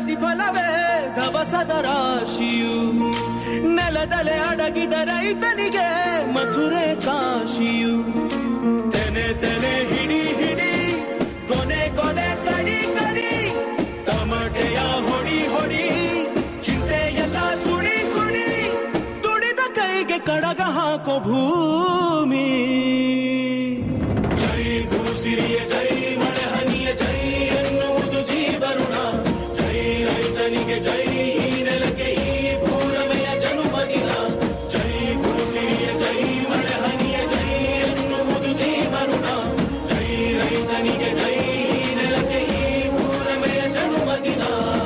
ಪ್ರತಿಫಲವೇ ಧವಸದ ರಾಶಿಯು ನೆಲದಲೆ ಅಡಗಿದ ರೈತನಿಗೆ ಮಥುರೆ ಕಾಶಿಯು ತೆನೆ ತೆನೆ ಹಿಡಿ ಹಿಡಿ ಕೊನೆ ಕೊನೆ ಕಡಿ ಕಡಿ ತಮಟೆಯ ಹೊಡಿ ಹೊಡಿ ಚಿಂತೆಯೆಲ್ಲ ಸುಡಿ ಸುಡಿ ದುಡಿದ ಕೈಗೆ ಕಡಗ ಹಾಕೋ ಭೂಮಿ ಜೈ ಭೂಸಿರಿಯ ಜೈ ಮಳೆ ಹನಿಯ ಜೈ ಎನ್ನುವುದು ಜೀವರುಣ ಜೈ ರೈತನಿಗೆ ಜೈ ಈ ನೆಲಕ್ಕೆ ಈ ಭೂರಮೆಯ ಜನುಮದಿನ ಜೈ ಭೂಸಿರಿಯ ಜೈ ಮಳೆ ಹನಿಯ ಜೈ ಎನ್ನುವುದು ಜೀವರುಣ ಜೈ ರೈತನಿಗೆ ಜೈ ಈ ನೆಲಕ್ಕೆ ಈ ಭೂರಮೆಯ ಜನುಮದಿನ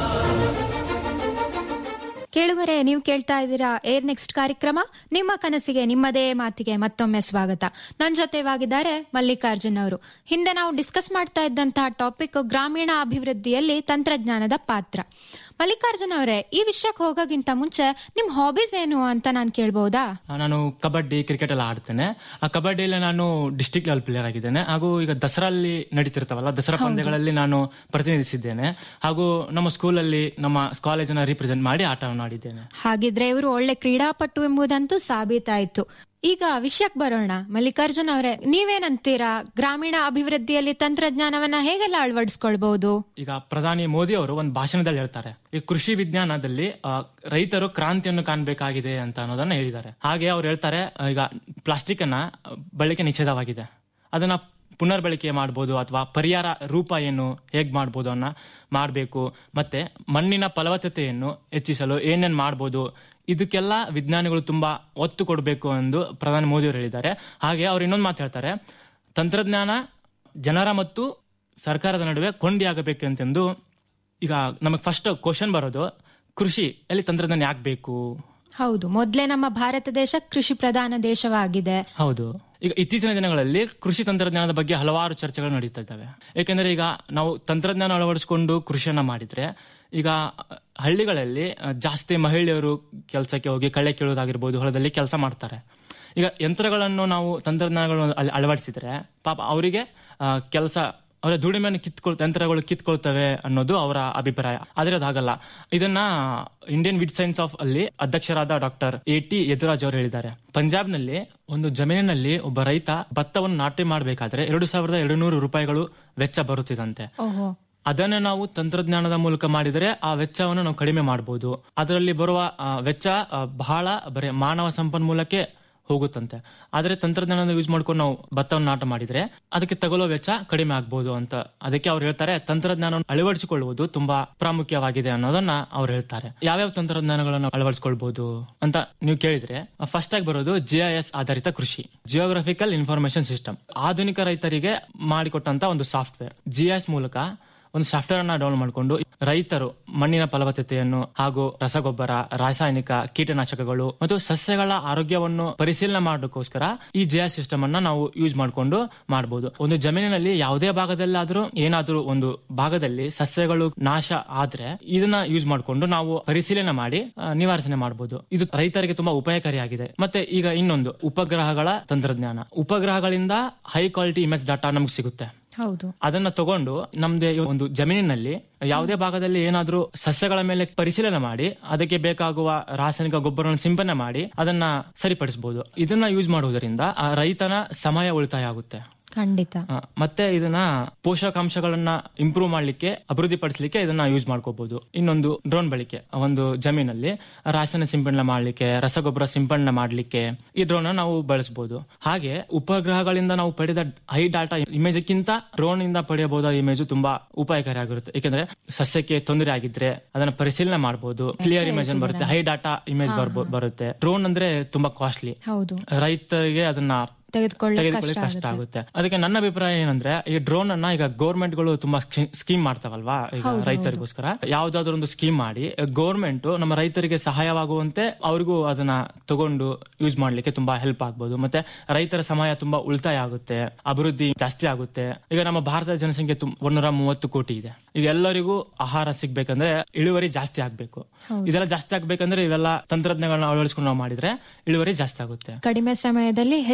ಕೇಳುಗರೆ ನೀವು ಕೇಳ್ತಾ ಇದ್ದೀರಾ ಏರ್ ನೆಕ್ಸ್ಟ್ ಕಾರ್ಯಕ್ರಮ ನಿಮ್ಮ ಕನಸಿಗೆ ನಿಮ್ಮದೇ ಮಾತಿಗೆ ಮತ್ತೊಮ್ಮೆ ಸ್ವಾಗತ ನನ್ನ ಜೊತೆವಾಗಿದ್ದಾರೆ ಮಲ್ಲಿಕಾರ್ಜುನ್ ಅವರು ಹಿಂದೆ ನಾವು ಡಿಸ್ಕಸ್ ಮಾಡ್ತಾ ಇದ್ದಂತಹ ಟಾಪಿಕ್ ಗ್ರಾಮೀಣ ಅಭಿವೃದ್ಧಿಯಲ್ಲಿ ತಂತ್ರಜ್ಞಾನದ ಪಾತ್ರ ಮಲ್ಲಿಕಾರ್ಜುನ್ ಅವರೇ ಈ ವಿಷಯಕ್ಕೆ ಹೋಗೋಕ್ಕಿಂತ ಮುಂಚೆ ನಿಮ್ ಹಾಬೀಸ್ ಏನು ಅಂತ ನಾನು ಕೇಳ್ಬಹುದಾ ಆ, ನಾನು ಕಬಡ್ಡಿ ಕ್ರಿಕೆಟ್ ಎಲ್ಲ ಆಡ್ತೇನೆ ಆ ಕಬಡ್ಡಿಯಲ್ಲಿ ನಾನು ಡಿಸ್ಟಿಕ್ ಲೆವೆಲ್ ಪ್ಲೇಯರ್ ಆಗಿದ್ದೇನೆ ಹಾಗೂ ಈಗ ದಸರಲ್ಲಿ ನಡೀತಿರ್ತಾವಲ್ಲ ದಸರಾ ಪಂದ್ಯಗಳಲ್ಲಿ ನಾನು ಪ್ರತಿನಿಧಿಸಿದ್ದೇನೆ ಹಾಗೂ ನಮ್ಮ ಸ್ಕೂಲಲ್ಲಿ ನಮ್ಮ ಕಾಲೇಜನ್ನ ರಿಪ್ರೆಸೆಂಟ್ ಮಾಡಿ ಆಟವನ್ನು ಆಡಿದ್ದೇನೆ ಹಾಗಿದ್ರೆ ಇವರು ಒಳ್ಳೆ ಕ್ರೀಡಾಪಟು ಎಂಬುದಂತೂ ಸಾಬೀತಾಯ್ತು ಈಗ ವಿಷಯಕ್ಕೆ ಬರೋಣ ಮಲ್ಲಿಕಾರ್ಜುನ್ ಅವರೇ ನೀವೇನಂತೀರಾ ಗ್ರಾಮೀಣ ಅಭಿವೃದ್ಧಿಯಲ್ಲಿ ತಂತ್ರಜ್ಞಾನವನ್ನ ಹೇಗೆಲ್ಲ ಅಳವಡಿಸ್ಕೊಳ್ಬಹುದು ಈಗ ಪ್ರಧಾನಿ ಮೋದಿ ಅವರು ಒಂದು ಭಾಷಣದಲ್ಲಿ ಹೇಳ್ತಾರೆ ಈ ಕೃಷಿ ವಿಜ್ಞಾನದಲ್ಲಿ ಆ, ರೈತರು ಕ್ರಾಂತಿಯನ್ನು ಕಾಣಬೇಕಾಗಿದೆ ಅಂತ ಅನ್ನೋದನ್ನ ಹೇಳಿದ್ದಾರೆ ಹಾಗೆ ಅವ್ರು ಹೇಳ್ತಾರೆ ಆ, ಈಗ ಪ್ಲಾಸ್ಟಿಕ್ ಅನ್ನ ಆ, ಬಳಕೆ ನಿಷೇಧವಾಗಿದೆ ಅದನ್ನ ಪುನರ್ಬಳಕೆ ಮಾಡ್ಬೋದು ಅಥವಾ ಪರಿಹಾರ ರೂಪ ಏನು ಹೇಗ್ ಮಾಡ್ಬೋದು ಅನ್ನ ಮಾಡಬೇಕು ಮತ್ತೆ ಮಣ್ಣಿನ ಫಲವತ್ತತೆಯನ್ನು ಹೆಚ್ಚಿಸಲು ಏನೇನ್ ಮಾಡ್ಬೋದು ಇದಕ್ಕೆಲ್ಲ ವಿಜ್ಞಾನಿಗಳು ತುಂಬಾ ಒತ್ತು ಕೊಡಬೇಕು ಎಂದು ಪ್ರಧಾನಿ ಮೋದಿ ಅವರು ಹೇಳಿದ್ದಾರೆ ಹಾಗೆ ಅವ್ರು ಇನ್ನೊಂದು ಮಾತು ಹೇಳ್ತಾರೆ ತಂತ್ರಜ್ಞಾನ ಜನರ ಮತ್ತು ಸರ್ಕಾರದ ನಡುವೆ ಕೊಂಡಿಯಾಗಬೇಕು ಅಂತೆಂದು ಈಗ ನಮಗೆ ಫಸ್ಟ್ ಕ್ವಶನ್ ಬರೋದು ಕೃಷಿ ಎಲ್ಲಿ ತಂತ್ರಜ್ಞಾನ ಯಾಕೆ ಬೇಕು ಹೌದು ಮೊದ್ಲೇ ನಮ್ಮ ಭಾರತ ದೇಶ ಕೃಷಿ ಪ್ರಧಾನ ದೇಶವಾಗಿದೆ ಹೌದು ಈಗ ಇತ್ತೀಚಿನ ದಿನಗಳಲ್ಲಿ ಕೃಷಿ ತಂತ್ರಜ್ಞಾನದ ಬಗ್ಗೆ ಹಲವಾರು ಚರ್ಚೆಗಳು ನಡೀತಾ ಇದ್ದಾವೆ ಯಾಕೆಂದ್ರೆ ಈಗ ನಾವು ತಂತ್ರಜ್ಞಾನ ಅಳವಡಿಸಿಕೊಂಡು ಕೃಷಿಯನ್ನ ಮಾಡಿದ್ರೆ ಈಗ ಹಳ್ಳಿಗಳಲ್ಲಿ ಆ, ಜಾಸ್ತಿ ಮಹಿಳೆಯರು ಕೆಲಸಕ್ಕೆ ಹೋಗಿ ಕಳೆ ಕೀಳೋದಾಗಿರ್ಬೋದು ಹೊಲದಲ್ಲಿ ಕೆಲಸ ಮಾಡ್ತಾರೆ ಈಗ ಯಂತ್ರಗಳನ್ನು ನಾವು ತಂತ್ರಜ್ಞಾನಗಳನ್ನು ಅಲ್ಲಿ ಅಳವಡಿಸಿದ್ರೆ ಪಾಪ ಅವರಿಗೆ ಕೆಲಸ ಅವರ ದುಡಿಮೆಯನ್ನು ಕಿತ್ಕೊಳ್ ಯಂತ್ರಗಳು ಕಿತ್ಕೊಳ್ತವೆ ಅನ್ನೋದು ಅವರ ಅಭಿಪ್ರಾಯ ಆದ್ರೆ ಅದಾಗಲ್ಲ ಇದನ್ನ ಇಂಡಿಯನ್ ವಿಡ್ ಸೈನ್ಸ್ ಆಫ್ ಅಲ್ಲಿ ಅಧ್ಯಕ್ಷರಾದ ಡಾಕ್ಟರ್ ಎ ಟಿ ಯದುರಾಜ್ ಅವರು ಹೇಳಿದ್ದಾರೆ ಪಂಜಾಬ್ನಲ್ಲಿ ಒಂದು ಜಮೀನಿನಲ್ಲಿ ಒಬ್ಬ ರೈತ ಭತ್ತವನ್ನು ನಾಟಿ ಮಾಡಬೇಕಾದ್ರೆ ಎರಡು ಸಾವಿರದ ಎರಡು ನೂರು ರೂಪಾಯಿಗಳು ವೆಚ್ಚ ಬರುತ್ತಿದಂತೆ ಓಹೋ ಅದನ್ನ ನಾವು ತಂತ್ರಜ್ಞಾನದ ಮೂಲಕ ಮಾಡಿದರೆ ಆ ವೆಚ್ಚವನ್ನು ನಾವು ಕಡಿಮೆ ಮಾಡಬಹುದು ಅದರಲ್ಲಿ ಬರುವ ಆ, ವೆಚ್ಚ ಆ, ಬಹಳ ಬರೀ ಮಾನವ ಸಂಪನ್ಮೂಲಕ್ಕೆ ಹೋಗುತ್ತಂತೆ ಆದ್ರೆ ತಂತ್ರಜ್ಞಾನದ ಯೂಸ್ ಮಾಡ್ಕೊಂಡು ನಾವು ಭತ್ತವನ್ನು ನಾಟ ಮಾಡಿದ್ರೆ ಅದಕ್ಕೆ ತಗೊಳ್ಳೋ ವೆಚ್ಚ ಕಡಿಮೆ ಆಗ್ಬೋದು ಅಂತ ಅದಕ್ಕೆ ಅವ್ರು ಹೇಳ್ತಾರೆ ತಂತ್ರಜ್ಞಾನವನ್ನು ಅಳವಡಿಸಿಕೊಳ್ಳುವುದು ತುಂಬಾ ಪ್ರಾಮುಖ್ಯವಾಗಿದೆ ಅನ್ನೋದನ್ನ ಅವ್ರು ಹೇಳ್ತಾರೆ ಯಾವ್ಯಾವ ತಂತ್ರಜ್ಞಾನಗಳನ್ನು ಅಳವಡಿಸಿಕೊಳ್ಬಹುದು ಅಂತ ನೀವು ಕೇಳಿದ್ರೆ ಫಸ್ಟ್ ಆಗಿ ಬರೋದು ಜಿಐಎಸ್ ಆಧಾರಿತ ಕೃಷಿ ಜಿಯೋಗ್ರಫಿಕಲ್ ಇನ್ಫಾರ್ಮೇಶನ್ ಸಿಸ್ಟಮ್ ಆಧುನಿಕ ರೈತರಿಗೆ ಮಾಡಿಕೊಟ್ಟಂತ ಒಂದು ಸಾಫ್ಟ್ವೇರ್ ಜಿಐಎಸ್ ಮೂಲಕ ಒಂದು ಸಾಫ್ಟ್ವೇರ್ ಅನ್ನ ಡೌನ್ಲೋಡ್ ಮಾಡಿಕೊಂಡು ರೈತರು ಮಣ್ಣಿನ ಫಲವತ್ತತೆಯನ್ನು ಹಾಗೂ ರಸಗೊಬ್ಬರ ರಾಸಾಯನಿಕ ಕೀಟನಾಶಕಗಳು ಮತ್ತು ಸಸ್ಯಗಳ ಆರೋಗ್ಯವನ್ನು ಪರಿಶೀಲನೆ ಮಾಡೋಕ್ಕೋಸ್ಕರ ಈ ಜೆ ಸಿಸ್ಟಮ್ ಅನ್ನ ನಾವು ಯೂಸ್ ಮಾಡಿಕೊಂಡು ಮಾಡಬಹುದು ಒಂದು ಜಮೀನಿನಲ್ಲಿ ಯಾವುದೇ ಭಾಗದಲ್ಲಾದ್ರೂ ಏನಾದ್ರೂ ಒಂದು ಭಾಗದಲ್ಲಿ ಸಸ್ಯಗಳು ನಾಶ ಆದ್ರೆ ಇದನ್ನ ಯೂಸ್ ಮಾಡಿಕೊಂಡು ನಾವು ಪರಿಶೀಲನೆ ಮಾಡಿ ಆ, ನಿವಾರಣೆ ಮಾಡಬಹುದು ಇದು ರೈತರಿಗೆ ತುಂಬಾ ಉಪಯೋಗಕಾರಿಯಾಗಿದೆ ಮತ್ತೆ ಈಗ ಇನ್ನೊಂದು ಉಪಗ್ರಹಗಳ ತಂತ್ರಜ್ಞಾನ ಉಪಗ್ರಹಗಳಿಂದ ಹೈ ಕ್ವಾಲಿಟಿ ಇಮೇಜ್ ಡಾಟಾ ನಮ್ಗೆ ಸಿಗುತ್ತೆ ಹೌದು ಅದನ್ನ ತಗೊಂಡು ನಮ್ದೇ ಒಂದು ಜಮೀನಿನಲ್ಲಿ ಯಾವುದೇ ಭಾಗದಲ್ಲಿ ಏನಾದ್ರೂ ಸಸ್ಯಗಳ ಮೇಲೆ ಪರಿಶೀಲನೆ ಮಾಡಿ ಅದಕ್ಕೆ ಬೇಕಾಗುವ ರಾಸಾಯನಿಕ ಗೊಬ್ಬರವನ್ನು ಸಿಂಪಡಣೆ ಮಾಡಿ ಅದನ್ನ ಸರಿಪಡಿಸಬಹುದು ಇದನ್ನ ಯೂಸ್ ಮಾಡುವುದರಿಂದ ಆ ರೈತನ ಸಮಯ ಉಳಿತಾಯ ಆಗುತ್ತೆ ಖಂಡಿತ ಆ, ಮತ್ತೆ ಇದನ್ನ ಪೋಷಕಾಂಶಗಳನ್ನ ಇಂಪ್ರೂವ್ ಮಾಡ್ಲಿಕ್ಕೆ ಅಭಿವೃದ್ಧಿ ಪಡಿಸಲಿಕ್ಕೆ ಇದನ್ನ ಯೂಸ್ ಮಾಡ್ಕೋಬಹುದು ಇನ್ನೊಂದು ಡ್ರೋನ್ ಬಳಕೆ ಒಂದು ಜಮೀನಲ್ಲಿ ರಾಸಾಯನಿಕ ಸಿಂಪಡಣೆ ಮಾಡ್ಲಿಕ್ಕೆ ರಸಗೊಬ್ಬರ ಸಿಂಪಡಣೆ ಮಾಡ್ಲಿಕ್ಕೆ ಈ ಡ್ರೋನ್ ನಾವು ಬಳಸಬಹುದು ಹಾಗೆ ಉಪಗ್ರಹಗಳಿಂದ ನಾವು ಪಡೆದ ಹೈ ಡಾಟಾ ಇಮೇಜ್ಗಿಂತ ಡ್ರೋನ್ ಇಂದ ಪಡೆಯಬಹುದಾದ ಇಮೇಜ್ ತುಂಬಾ ಉಪಾಯಕಾರಿಯಾಗಿರುತ್ತೆ ಏಕೆಂದ್ರೆ ಸಸ್ಯಕ್ಕೆ ತೊಂದರೆ ಆಗಿದ್ರೆ ಅದನ್ನ ಪರಿಶೀಲನೆ ಮಾಡಬಹುದು ಕ್ಲಿಯರ್ ಇಮೇಜ್ ಬರುತ್ತೆ ಹೈ ಡಾಟಾ ಇಮೇಜ್ ಬರುತ್ತೆ ಡ್ರೋನ್ ಅಂದ್ರೆ ತುಂಬಾ ಕಾಸ್ಟ್ಲಿ ಹೌದು ರೈತರಿಗೆ ಅದನ್ನ ತೆಗೆದುಕೊಳ್ಳಿಕ್ಕೆ ತೆಗೆದುಕೊಳ್ಳಿ ಕಷ್ಟ ಕಷ್ಟ ಆಗುತ್ತೆ ಆಗುತ್ತೆ ಅದಕ್ಕೆ ನನ್ನ ಅಭಿಪ್ರಾಯ ಏನಂದ್ರೆ ಈ ಡ್ರೋನ್ ಅನ್ನ ಈಗ ಗೌರ್ಮೆಂಟ್ ಗಳು ತುಂಬಾ ಸ್ಕೀಮ್ ಮಾಡ್ತಾವಲ್ವಾ ಈಗ ಹೌದು, ರೈತರಿಗೋಸ್ಕರ ಯಾವ್ದಾದ್ರು ಒಂದು ಸ್ಕೀಮ್ ಮಾಡಿ ಗೌರ್ಮೆಂಟ್ ನಮ್ಮ ರೈತರಿಗೆ ಸಹಾಯವಾಗುವಂತೆ ಅವ್ರಿಗೂ ಅದನ್ನ ತಗೊಂಡು ಯೂಸ್ ಮಾಡ್ಲಿಕ್ಕೆ ತುಂಬಾ ಹೆಲ್ಪ್ ಆಗ್ಬೋದು ಮತ್ತೆ ರೈತರ ಸಮಯ ತುಂಬಾ ಉಳಿತಾಯ ಆಗುತ್ತೆ ಅಭಿವೃದ್ಧಿ ಜಾಸ್ತಿ ಆಗುತ್ತೆ ಈಗ ನಮ್ಮ ಭಾರತದ ಜನಸಂಖ್ಯೆ ತುಂ- ಒಂದೂರ ಮೂವತ್ತು ಕೋಟಿ ಇದೆ ಈಗ ಎಲ್ಲರಿಗೂ ಆಹಾರ ಸಿಗ್ಬೇಕಂದ್ರೆ ಇಳುವರಿ ಜಾಸ್ತಿ ಆಗ್ಬೇಕು ಹೌದು. ಇದೆಲ್ಲ ಜಾಸ್ತಿ ಆಗ್ಬೇಕಂದ್ರೆ ಇವೆಲ್ಲ ತಂತ್ರಜ್ಞಾನಗಳನ್ನ ಅಳವಡಿಸ್ಕೊಂಡು ನಾವು ಮಾಡಿದ್ರೆ ಇಳುವರಿ ಜಾಸ್ತಿ ಆಗುತ್ತೆ ಕಡಿಮೆ ಸಮಯದಲ್ಲಿ ಹೆಚ್ಚಿನ ಹೆಚ್ಚು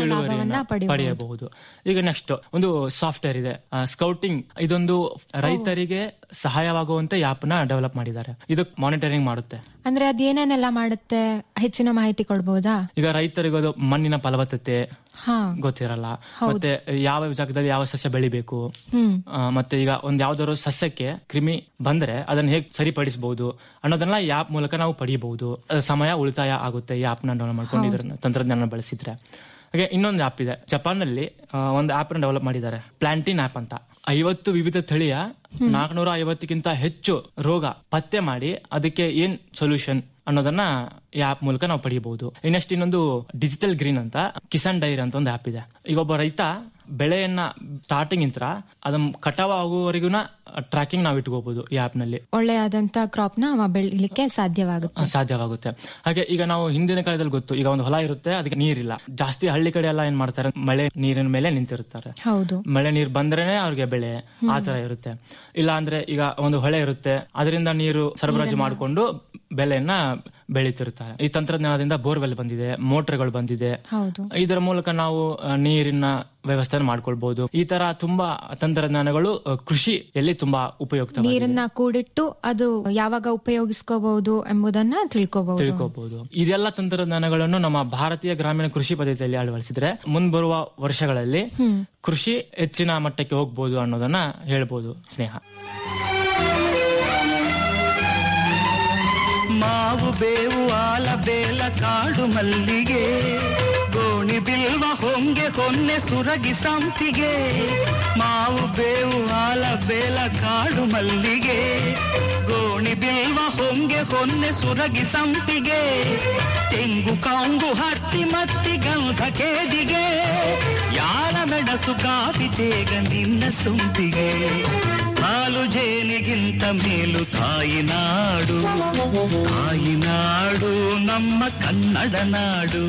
ಲಾಭವನ್ನ ಪಡೆಯಬಹುದು ಪಡೆಯಬಹುದು ಈಗ ನೆಕ್ಸ್ಟ್ ಒಂದು ಸಾಫ್ಟ್ವೇರ್ ಇದೆ ಸ್ಕೌಟಿಂಗ್ ಇದೊಂದು ರೈತರಿಗೆ ಸಹಾಯವಾಗುವಂತೆ ಆಪ್ ನ ಡೆವಲಪ್ ಮಾಡಿದ್ದಾರೆ ಇದು ಮಾನಿಟರಿಂಗ್ ಮಾಡುತ್ತೆ ಅಂದ್ರೆ ಅದೇನೇನೆಲ್ಲ ಮಾಡುತ್ತೆ ಹೆಚ್ಚಿನ ಮಾಹಿತಿ ಕೊಡ್ಬೋದಾ ಈಗ ರೈತರಿಗೆ ಅದು ಮಣ್ಣಿನ ಫಲವತ್ತತೆ ಹಾ ಗೊತ್ತಿರಲ್ಲ ಹೌದು. ಮತ್ತೆ ಯಾವ ಜಾಗದಲ್ಲಿ ಯಾವ ಸಸ್ಯ ಬೆಳಿಬೇಕು ಹ್ಮ್ ಆ, ಮತ್ತೆ ಈಗ ಒಂದ್ ಯಾವ್ದಾದ್ರು ಸಸ್ಯಕ್ಕೆ ಕ್ರಿಮಿ ಬಂದ್ರೆ ಅದನ್ನ ಹೇಗೆ ಸರಿಪಡಿಸಬಹುದು ಅನ್ನೋದನ್ನ ಈ ಆಪ್ ಮೂಲಕ ನಾವು ಪಡೆಯಬಹುದು ಅದು ಸಮಯ ಉಳಿತಾಯ ಆಗುತ್ತೆ ಈ ಆಪ್ ನ ಡೌನ್ಲೋಡ್ ಮಾಡ್ಕೊಂಡು ಇದ್ರ ತಂತ್ರಜ್ಞಾನ ಬಳಸಿದ್ರೆ ಹಾಗೆ ಇನ್ನೊಂದು ಆಪ್ ಇದೆ ಜಪಾನ್ ನಲ್ಲಿ ಆ, ಒಂದು ಆಪ್ ನ ಡೆವಲಪ್ ಮಾಡಿದ್ದಾರೆ ಪ್ಲಾಂಟಿನ್ ಆಪ್ ಅಂತ ಐವತ್ತು ವಿವಿಧ ತಳಿಯ ನಾಲ್ಕನೂರ ಐವತ್ತಕ್ಕಿಂತ ಹೆಚ್ಚು ರೋಗ ಪತ್ತೆ ಮಾಡಿ ಅದಕ್ಕೆ ಏನ್ ಸೊಲ್ಯೂಷನ್ ಅನ್ನೋದನ್ನ ಈ ಆಪ್ ಮೂಲಕ ನಾವು ಪಡೆಯಬಹುದು ಇನ್ನಷ್ಟು ಇನ್ನೊಂದು ಡಿಜಿಟಲ್ ಗ್ರೀನ್ ಅಂತ ಕಿಸಾನ್ ಡೈರಿ ಅಂತ ಒಂದು ಆಪ್ ಇದೆ ಈಗ ಒಬ್ಬ ರೈತ ಬೆಳೆಯನ್ನ ಸ್ಟಾರ್ಟಿಂಗ್ ಇಂತ್ರ ಅದನ್ನ ಕಟಾವ್ ಆಗುವವರೆಗೂ ಟ್ರ್ಯಾಕಿಂಗ್ ನಾವು ಇಟ್ಕೋಬಹುದು ಈ ಆಪ್ ನಲ್ಲಿ ಒಳ್ಳೆಯಾದಂತ ಕ್ರಾಪ್ ನ ಅವ ಬೆಳಿಲಿಕ್ಕೆ ಸಾಧ್ಯವಾಗುತ್ತೆ ಸಾಧ್ಯವಾಗುತ್ತೆ ಹಾಗೆ ಈಗ ನಾವು ಹಿಂದಿನ ಕಾಲದಲ್ಲಿ ಗೊತ್ತು ಈಗ ಒಂದು ಹೊಲ ಇರುತ್ತೆ ಅದಕ್ಕೆ ನೀರಿಲ್ಲ ಜಾಸ್ತಿ ಹಳ್ಳಿ ಕಡೆ ಎಲ್ಲ ಏನ್ ಮಾಡ್ತಾರೆ ಮಳೆ ನೀರಿನ ಮೇಲೆ ನಿಂತಿರುತ್ತಾರೆ ಹೌದು ಮಳೆ ನೀರು ಬಂದ್ರೇನೆ ಅವ್ರಿಗೆ ಬೆಳೆ ಆ ತರ ಇರುತ್ತೆ ಇಲ್ಲ ಅಂದ್ರೆ ಈಗ ಒಂದು ಹೊಳೆ ಇರುತ್ತೆ ಅದರಿಂದ ನೀರು ಸರಬರಾಜು ಮಾಡಿಕೊಂಡು ಬೆಳೆಯನ್ನ ಬೆಳೀತಿರ್ತಾರೆ ಈ ತಂತ್ರಜ್ಞಾನದಿಂದ ಬೋರ್ವೆಲ್ ಬಂದಿದೆ ಮೋಟರ್ಗಳು ಬಂದಿದೆ ಹೌದು ಇದರ ಮೂಲಕ ನಾವು ಆ, ನೀರಿನ ವ್ಯವಸ್ಥೆ ಮಾಡ್ಕೊಳ್ಬಹುದು ಈ ತರ ತುಂಬಾ ತಂತ್ರಜ್ಞಾನಗಳು ಆ, ಕೃಷಿಯಲ್ಲಿ ತುಂಬಾ ಉಪಯುಕ್ತ ನೀರನ್ನ ಕೂಡಿಟ್ಟು ಅದು ಯಾವಾಗ ಉಪಯೋಗಿಸ್ಕೋಬಹುದು ಎಂಬುದನ್ನ ತಿಳ್ಕೋಬಹುದು ತಿಳ್ಕೋಬಹುದು ಇದೆಲ್ಲ ತಂತ್ರಜ್ಞಾನಗಳನ್ನು ನಮ್ಮ ಭಾರತೀಯ ಗ್ರಾಮೀಣ ಕೃಷಿ ಪದ್ಧತಿಯಲ್ಲಿ ಅಳವಡಿಸಿದ್ರೆ ಮುಂಬರುವ ವರ್ಷಗಳಲ್ಲಿ ಹ್ಮ್ ಕೃಷಿ ಹೆಚ್ಚಿನ ಮಟ್ಟಕ್ಕೆ ಹೋಗ್ಬೋದು ಅನ್ನೋದನ್ನ ಹೇಳ್ಬೋದು ಸ್ನೇಹ ಮಾವು ಬೇವು ಆಲ ಬೇಲ ಕಾಡು ಮಲ್ಲಿಗೆ ಗೋಣಿ ಬಿಲ್ವ ಹೊಂಗೆ ಹೊನ್ನೆ ಸುರಗಿ ಸಂಪಿಗೆ ಮಾವು ಬೇವು ಆಲ ಬೇಲ ಕಾಡು ಮಲ್ಲಿಗೆ ಗೋಣಿ ಬಿಲ್ವ ಹೊಂಗೆ ಹೊನ್ನೆ ಸುರಗಿ ಸಂಪಿಗೆ ತೆಂಗು ಕಾಂಗು ಹತ್ತಿ ಮತ್ತಿ ಗಂಧ ಕೇದಿಗೆ ಯಾರ ಮೆಣಸು ಕಾಫಿ ತೇಗ ನಿನ್ನ ಸೊಂಪಿಗೆ ಹಾಲು ಜೇನಿಗಿಂತ ಮೇಲು ತಾಯಿ ನಾಡು ತಾಯಿ ನಾಡು ನಮ್ಮ ಕನ್ನಡ ನಾಡು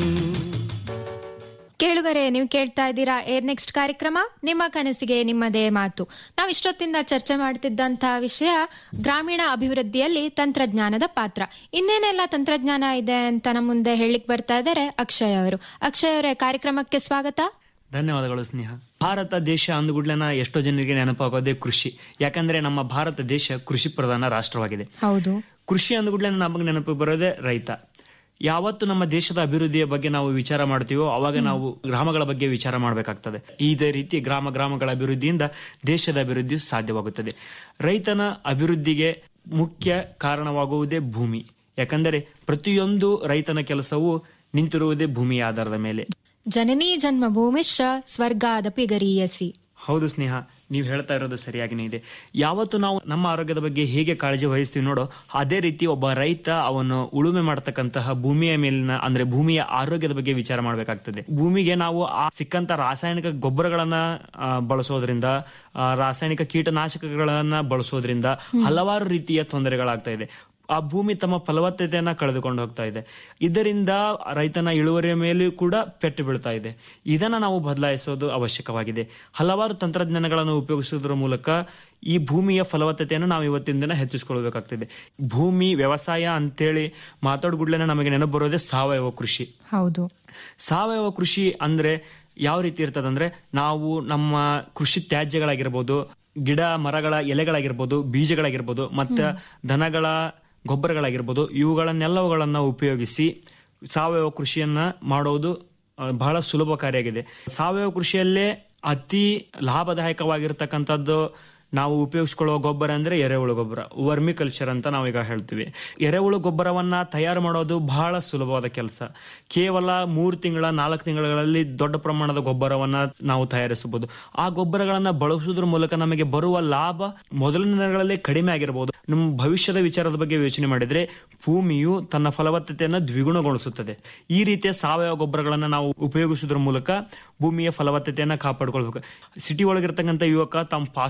ಕೇಳುಗರೆ ನೀವು ಕೇಳ್ತಾ ಇದ್ದೀರಾ ಏರ್ ನೆಕ್ಸ್ಟ್ ಕಾರ್ಯಕ್ರಮ ನಿಮ್ಮ ಕನಸಿಗೆ ನಿಮ್ಮದೇ ಮಾತು ನಾವು ಇಷ್ಟೊತ್ತಿಂದ ಚರ್ಚೆ ಮಾಡ್ತಿದ್ದಂತಹ ವಿಷಯ ಗ್ರಾಮೀಣ ಅಭಿವೃದ್ಧಿಯಲ್ಲಿ ತಂತ್ರಜ್ಞಾನದ ಪಾತ್ರ ಇನ್ನೇನೆಲ್ಲ ತಂತ್ರಜ್ಞಾನ ಇದೆ ಅಂತ ನಮ್ಮ ಮುಂದೆ ಹೇಳಿಕ್ ಬರ್ತಾ ಇದ್ದಾರೆ ಅಕ್ಷಯ್ ಅವರು ಅಕ್ಷಯ್ ಅವರೇ ಕಾರ್ಯಕ್ರಮಕ್ಕೆ ಸ್ವಾಗತ ಧನ್ಯವಾದಗಳು ಸ್ನೇಹ ಭಾರತ ದೇಶ ಅಂದುಗುಡ್ಲೆನ ಎಷ್ಟೋ ಜನರಿಗೆ ನೆನಪಾಗೋದೇ ಕೃಷಿ ಯಾಕಂದ್ರೆ ನಮ್ಮ ಭಾರತ ದೇಶ ಕೃಷಿ ಪ್ರಧಾನ ರಾಷ್ಟ್ರವಾಗಿದೆ ಹೌದು ಕೃಷಿ ಅಂದುಗುಡ್ಲೆ ನಮಗೆ ನೆನಪು ಬರೋದೇ ರೈತ ಯಾವತ್ತು ನಮ್ಮ ದೇಶದ ಅಭಿವೃದ್ಧಿಯ ಬಗ್ಗೆ ನಾವು ವಿಚಾರ ಮಾಡ್ತೀವೋ ಅವಾಗ ನಾವು ಗ್ರಾಮಗಳ ಬಗ್ಗೆ ವಿಚಾರ ಮಾಡಬೇಕಾಗ್ತದೆ ಇದೇ ರೀತಿ ಗ್ರಾಮ ಗ್ರಾಮಗಳ ಅಭಿವೃದ್ಧಿಯಿಂದ ದೇಶದ ಅಭಿವೃದ್ಧಿ ಸಾಧ್ಯವಾಗುತ್ತದೆ ರೈತನ ಅಭಿವೃದ್ಧಿಗೆ ಮುಖ್ಯ ಕಾರಣವಾಗುವುದೇ ಭೂಮಿ ಯಾಕಂದರೆ ಪ್ರತಿಯೊಂದು ರೈತನ ಕೆಲಸವು ನಿಂತಿರುವುದೇ ಭೂಮಿಯ ಆಧಾರದ ಮೇಲೆ ಜನನೀ ಜನ್ಮ ಭೂಮಿಶ್ಚ ಸ್ವರ್ಗಾದಪಿ ಗರೀಯಸಿ ಹೌದು ಸ್ನೇಹ ನೀವು ಹೇಳ್ತಾ ಇರೋದು ಸರಿಯಾಗಿನೇ ಇದೆ ಯಾವತ್ತು ನಾವು ನಮ್ಮ ಆರೋಗ್ಯದ ಬಗ್ಗೆ ಹೇಗೆ ಕಾಳಜಿ ವಹಿಸ್ತೀವಿ ನೋಡೋ ಅದೇ ರೀತಿ ಒಬ್ಬ ರೈತ ಅವನು ಉಳುಮೆ ಮಾಡತಕ್ಕಂತಹ ಭೂಮಿಯ ಮೇಲಿನ ಅಂದ್ರೆ ಭೂಮಿಯ ಆರೋಗ್ಯದ ಬಗ್ಗೆ ವಿಚಾರ ಮಾಡಬೇಕಾಗ್ತದೆ ಭೂಮಿಗೆ ನಾವು ಆ ಸಿಕ್ಕಂತ ರಾಸಾಯನಿಕ ಗೊಬ್ಬರಗಳನ್ನ ಆ, ಬಳಸೋದ್ರಿಂದ ಆ, ರಾಸಾಯನಿಕ ಕೀಟನಾಶಕಗಳನ್ನ ಬಳಸೋದ್ರಿಂದ ಹಲವಾರು ರೀತಿಯ ತೊಂದರೆಗಳಾಗ್ತಾ ಇದೆ ಆ ಭೂಮಿ ತಮ್ಮ ಫಲವತ್ತತೆಯನ್ನ ಕಳೆದುಕೊಂಡು ಹೋಗ್ತಾ ಇದೆ ಇದರಿಂದ ರೈತನ ಇಳುವರಿಯ ಮೇಲೆಯೂ ಕೂಡ ಪೆಟ್ಟು ಬೀಳ್ತಾ ಇದೆ ಇದನ್ನ ನಾವು ಬದಲಾಯಿಸೋದು ಅವಶ್ಯಕವಾಗಿದೆ ಹಲವಾರು ತಂತ್ರಜ್ಞಾನಗಳನ್ನು ಉಪಯೋಗಿಸೋದ್ರ ಮೂಲಕ ಈ ಭೂಮಿಯ ಫಲವತ್ತತೆಯನ್ನು ನಾವು ಇವತ್ತಿನ ದಿನ ಹೆಚ್ಚಿಸ್ಕೊಳ್ಬೇಕಾಗ್ತಿದೆ ಭೂಮಿ ವ್ಯವಸಾಯ ಅಂತೇಳಿ ಮಾತಾಡ್ಗುಡ್ಲೇನೆ ನಮಗೆ ನೆನಪು ಬರೋದೇ ಸಾವಯವ ಕೃಷಿ ಹೌದು ಸಾವಯವ ಕೃಷಿ ಅಂದ್ರೆ ಯಾವ ರೀತಿ ಇರ್ತದಂದ್ರೆ ನಾವು ನಮ್ಮ ಕೃಷಿ ತ್ಯಾಜ್ಯಗಳಾಗಿರ್ಬೋದು ಗಿಡ ಮರಗಳ ಎಲೆಗಳಾಗಿರ್ಬೋದು ಬೀಜಗಳಾಗಿರ್ಬೋದು ಮತ್ತೆ ದನಗಳ ಗೊಬ್ಬರಗಳಾಗಿರ್ಬೋದು ಇವುಗಳನ್ನೆಲ್ಲವುಗಳನ್ನ ಉಪಯೋಗಿಸಿ ಸಾವಯವ ಕೃಷಿಯನ್ನ ಮಾಡೋದು ಆ, ಬಹಳ ಸುಲಭಕಾರಿಯಾಗಿದೆ ಸಾವಯವ ಕೃಷಿಯಲ್ಲೇ ಅತಿ ಲಾಭದಾಯಕವಾಗಿರ್ತಕ್ಕಂಥದ್ದು ನಾವು ಉಪಯೋಗಿಸ್ಕೊಳ್ಳುವ ಗೊಬ್ಬರ ಅಂದ್ರೆ ಎರೆಹುಳು ಗೊಬ್ಬರ ವರ್ಮಿ ಕಲ್ಚರ್ ಅಂತ ನಾವೀಗ ಹೇಳ್ತೀವಿ ಎರೆಹುಳು ಗೊಬ್ಬರವನ್ನ ತಯಾರು ಮಾಡೋದು ಬಹಳ ಸುಲಭವಾದ ಕೆಲಸ ಕೇವಲ ಮೂರು ತಿಂಗಳ ನಾಲ್ಕು ತಿಂಗಳಲ್ಲಿ ದೊಡ್ಡ ಪ್ರಮಾಣದ ಗೊಬ್ಬರವನ್ನ ನಾವು ತಯಾರಿಸಬಹುದು ಆ ಗೊಬ್ಬರಗಳನ್ನ ಬಳಸುವುದ್ರ ಮೂಲಕ ನಮಗೆ ಬರುವ ಲಾಭ ಮೊದಲಿನ ದಿನಗಳಲ್ಲೇ ಕಡಿಮೆ ಆಗಿರಬಹುದು ನಮ್ಮ ಭವಿಷ್ಯದ ವಿಚಾರದ ಬಗ್ಗೆ ಯೋಚನೆ ಮಾಡಿದ್ರೆ ಭೂಮಿಯು ತನ್ನ ಫಲವತ್ತತೆಯನ್ನು ದ್ವಿಗುಣಗೊಳಿಸುತ್ತದೆ ಈ ರೀತಿಯ ಸಾವಯವ ಗೊಬ್ಬರಗಳನ್ನ ನಾವು ಉಪಯೋಗಿಸುವುದರ ಮೂಲಕ ಭೂಮಿಯ ಫಲವತ್ತತೆಯನ್ನ ಕಾಪಾಡ್ಕೊಳ್ಬೇಕು ಸಿಟಿ ಒಳಗಿರ್ತಕ್ಕಂಥ ಯುವಕ ತಮ್ಮ ಫಾಸ್ಟ್ ಫುಡ್ ತಿಂದು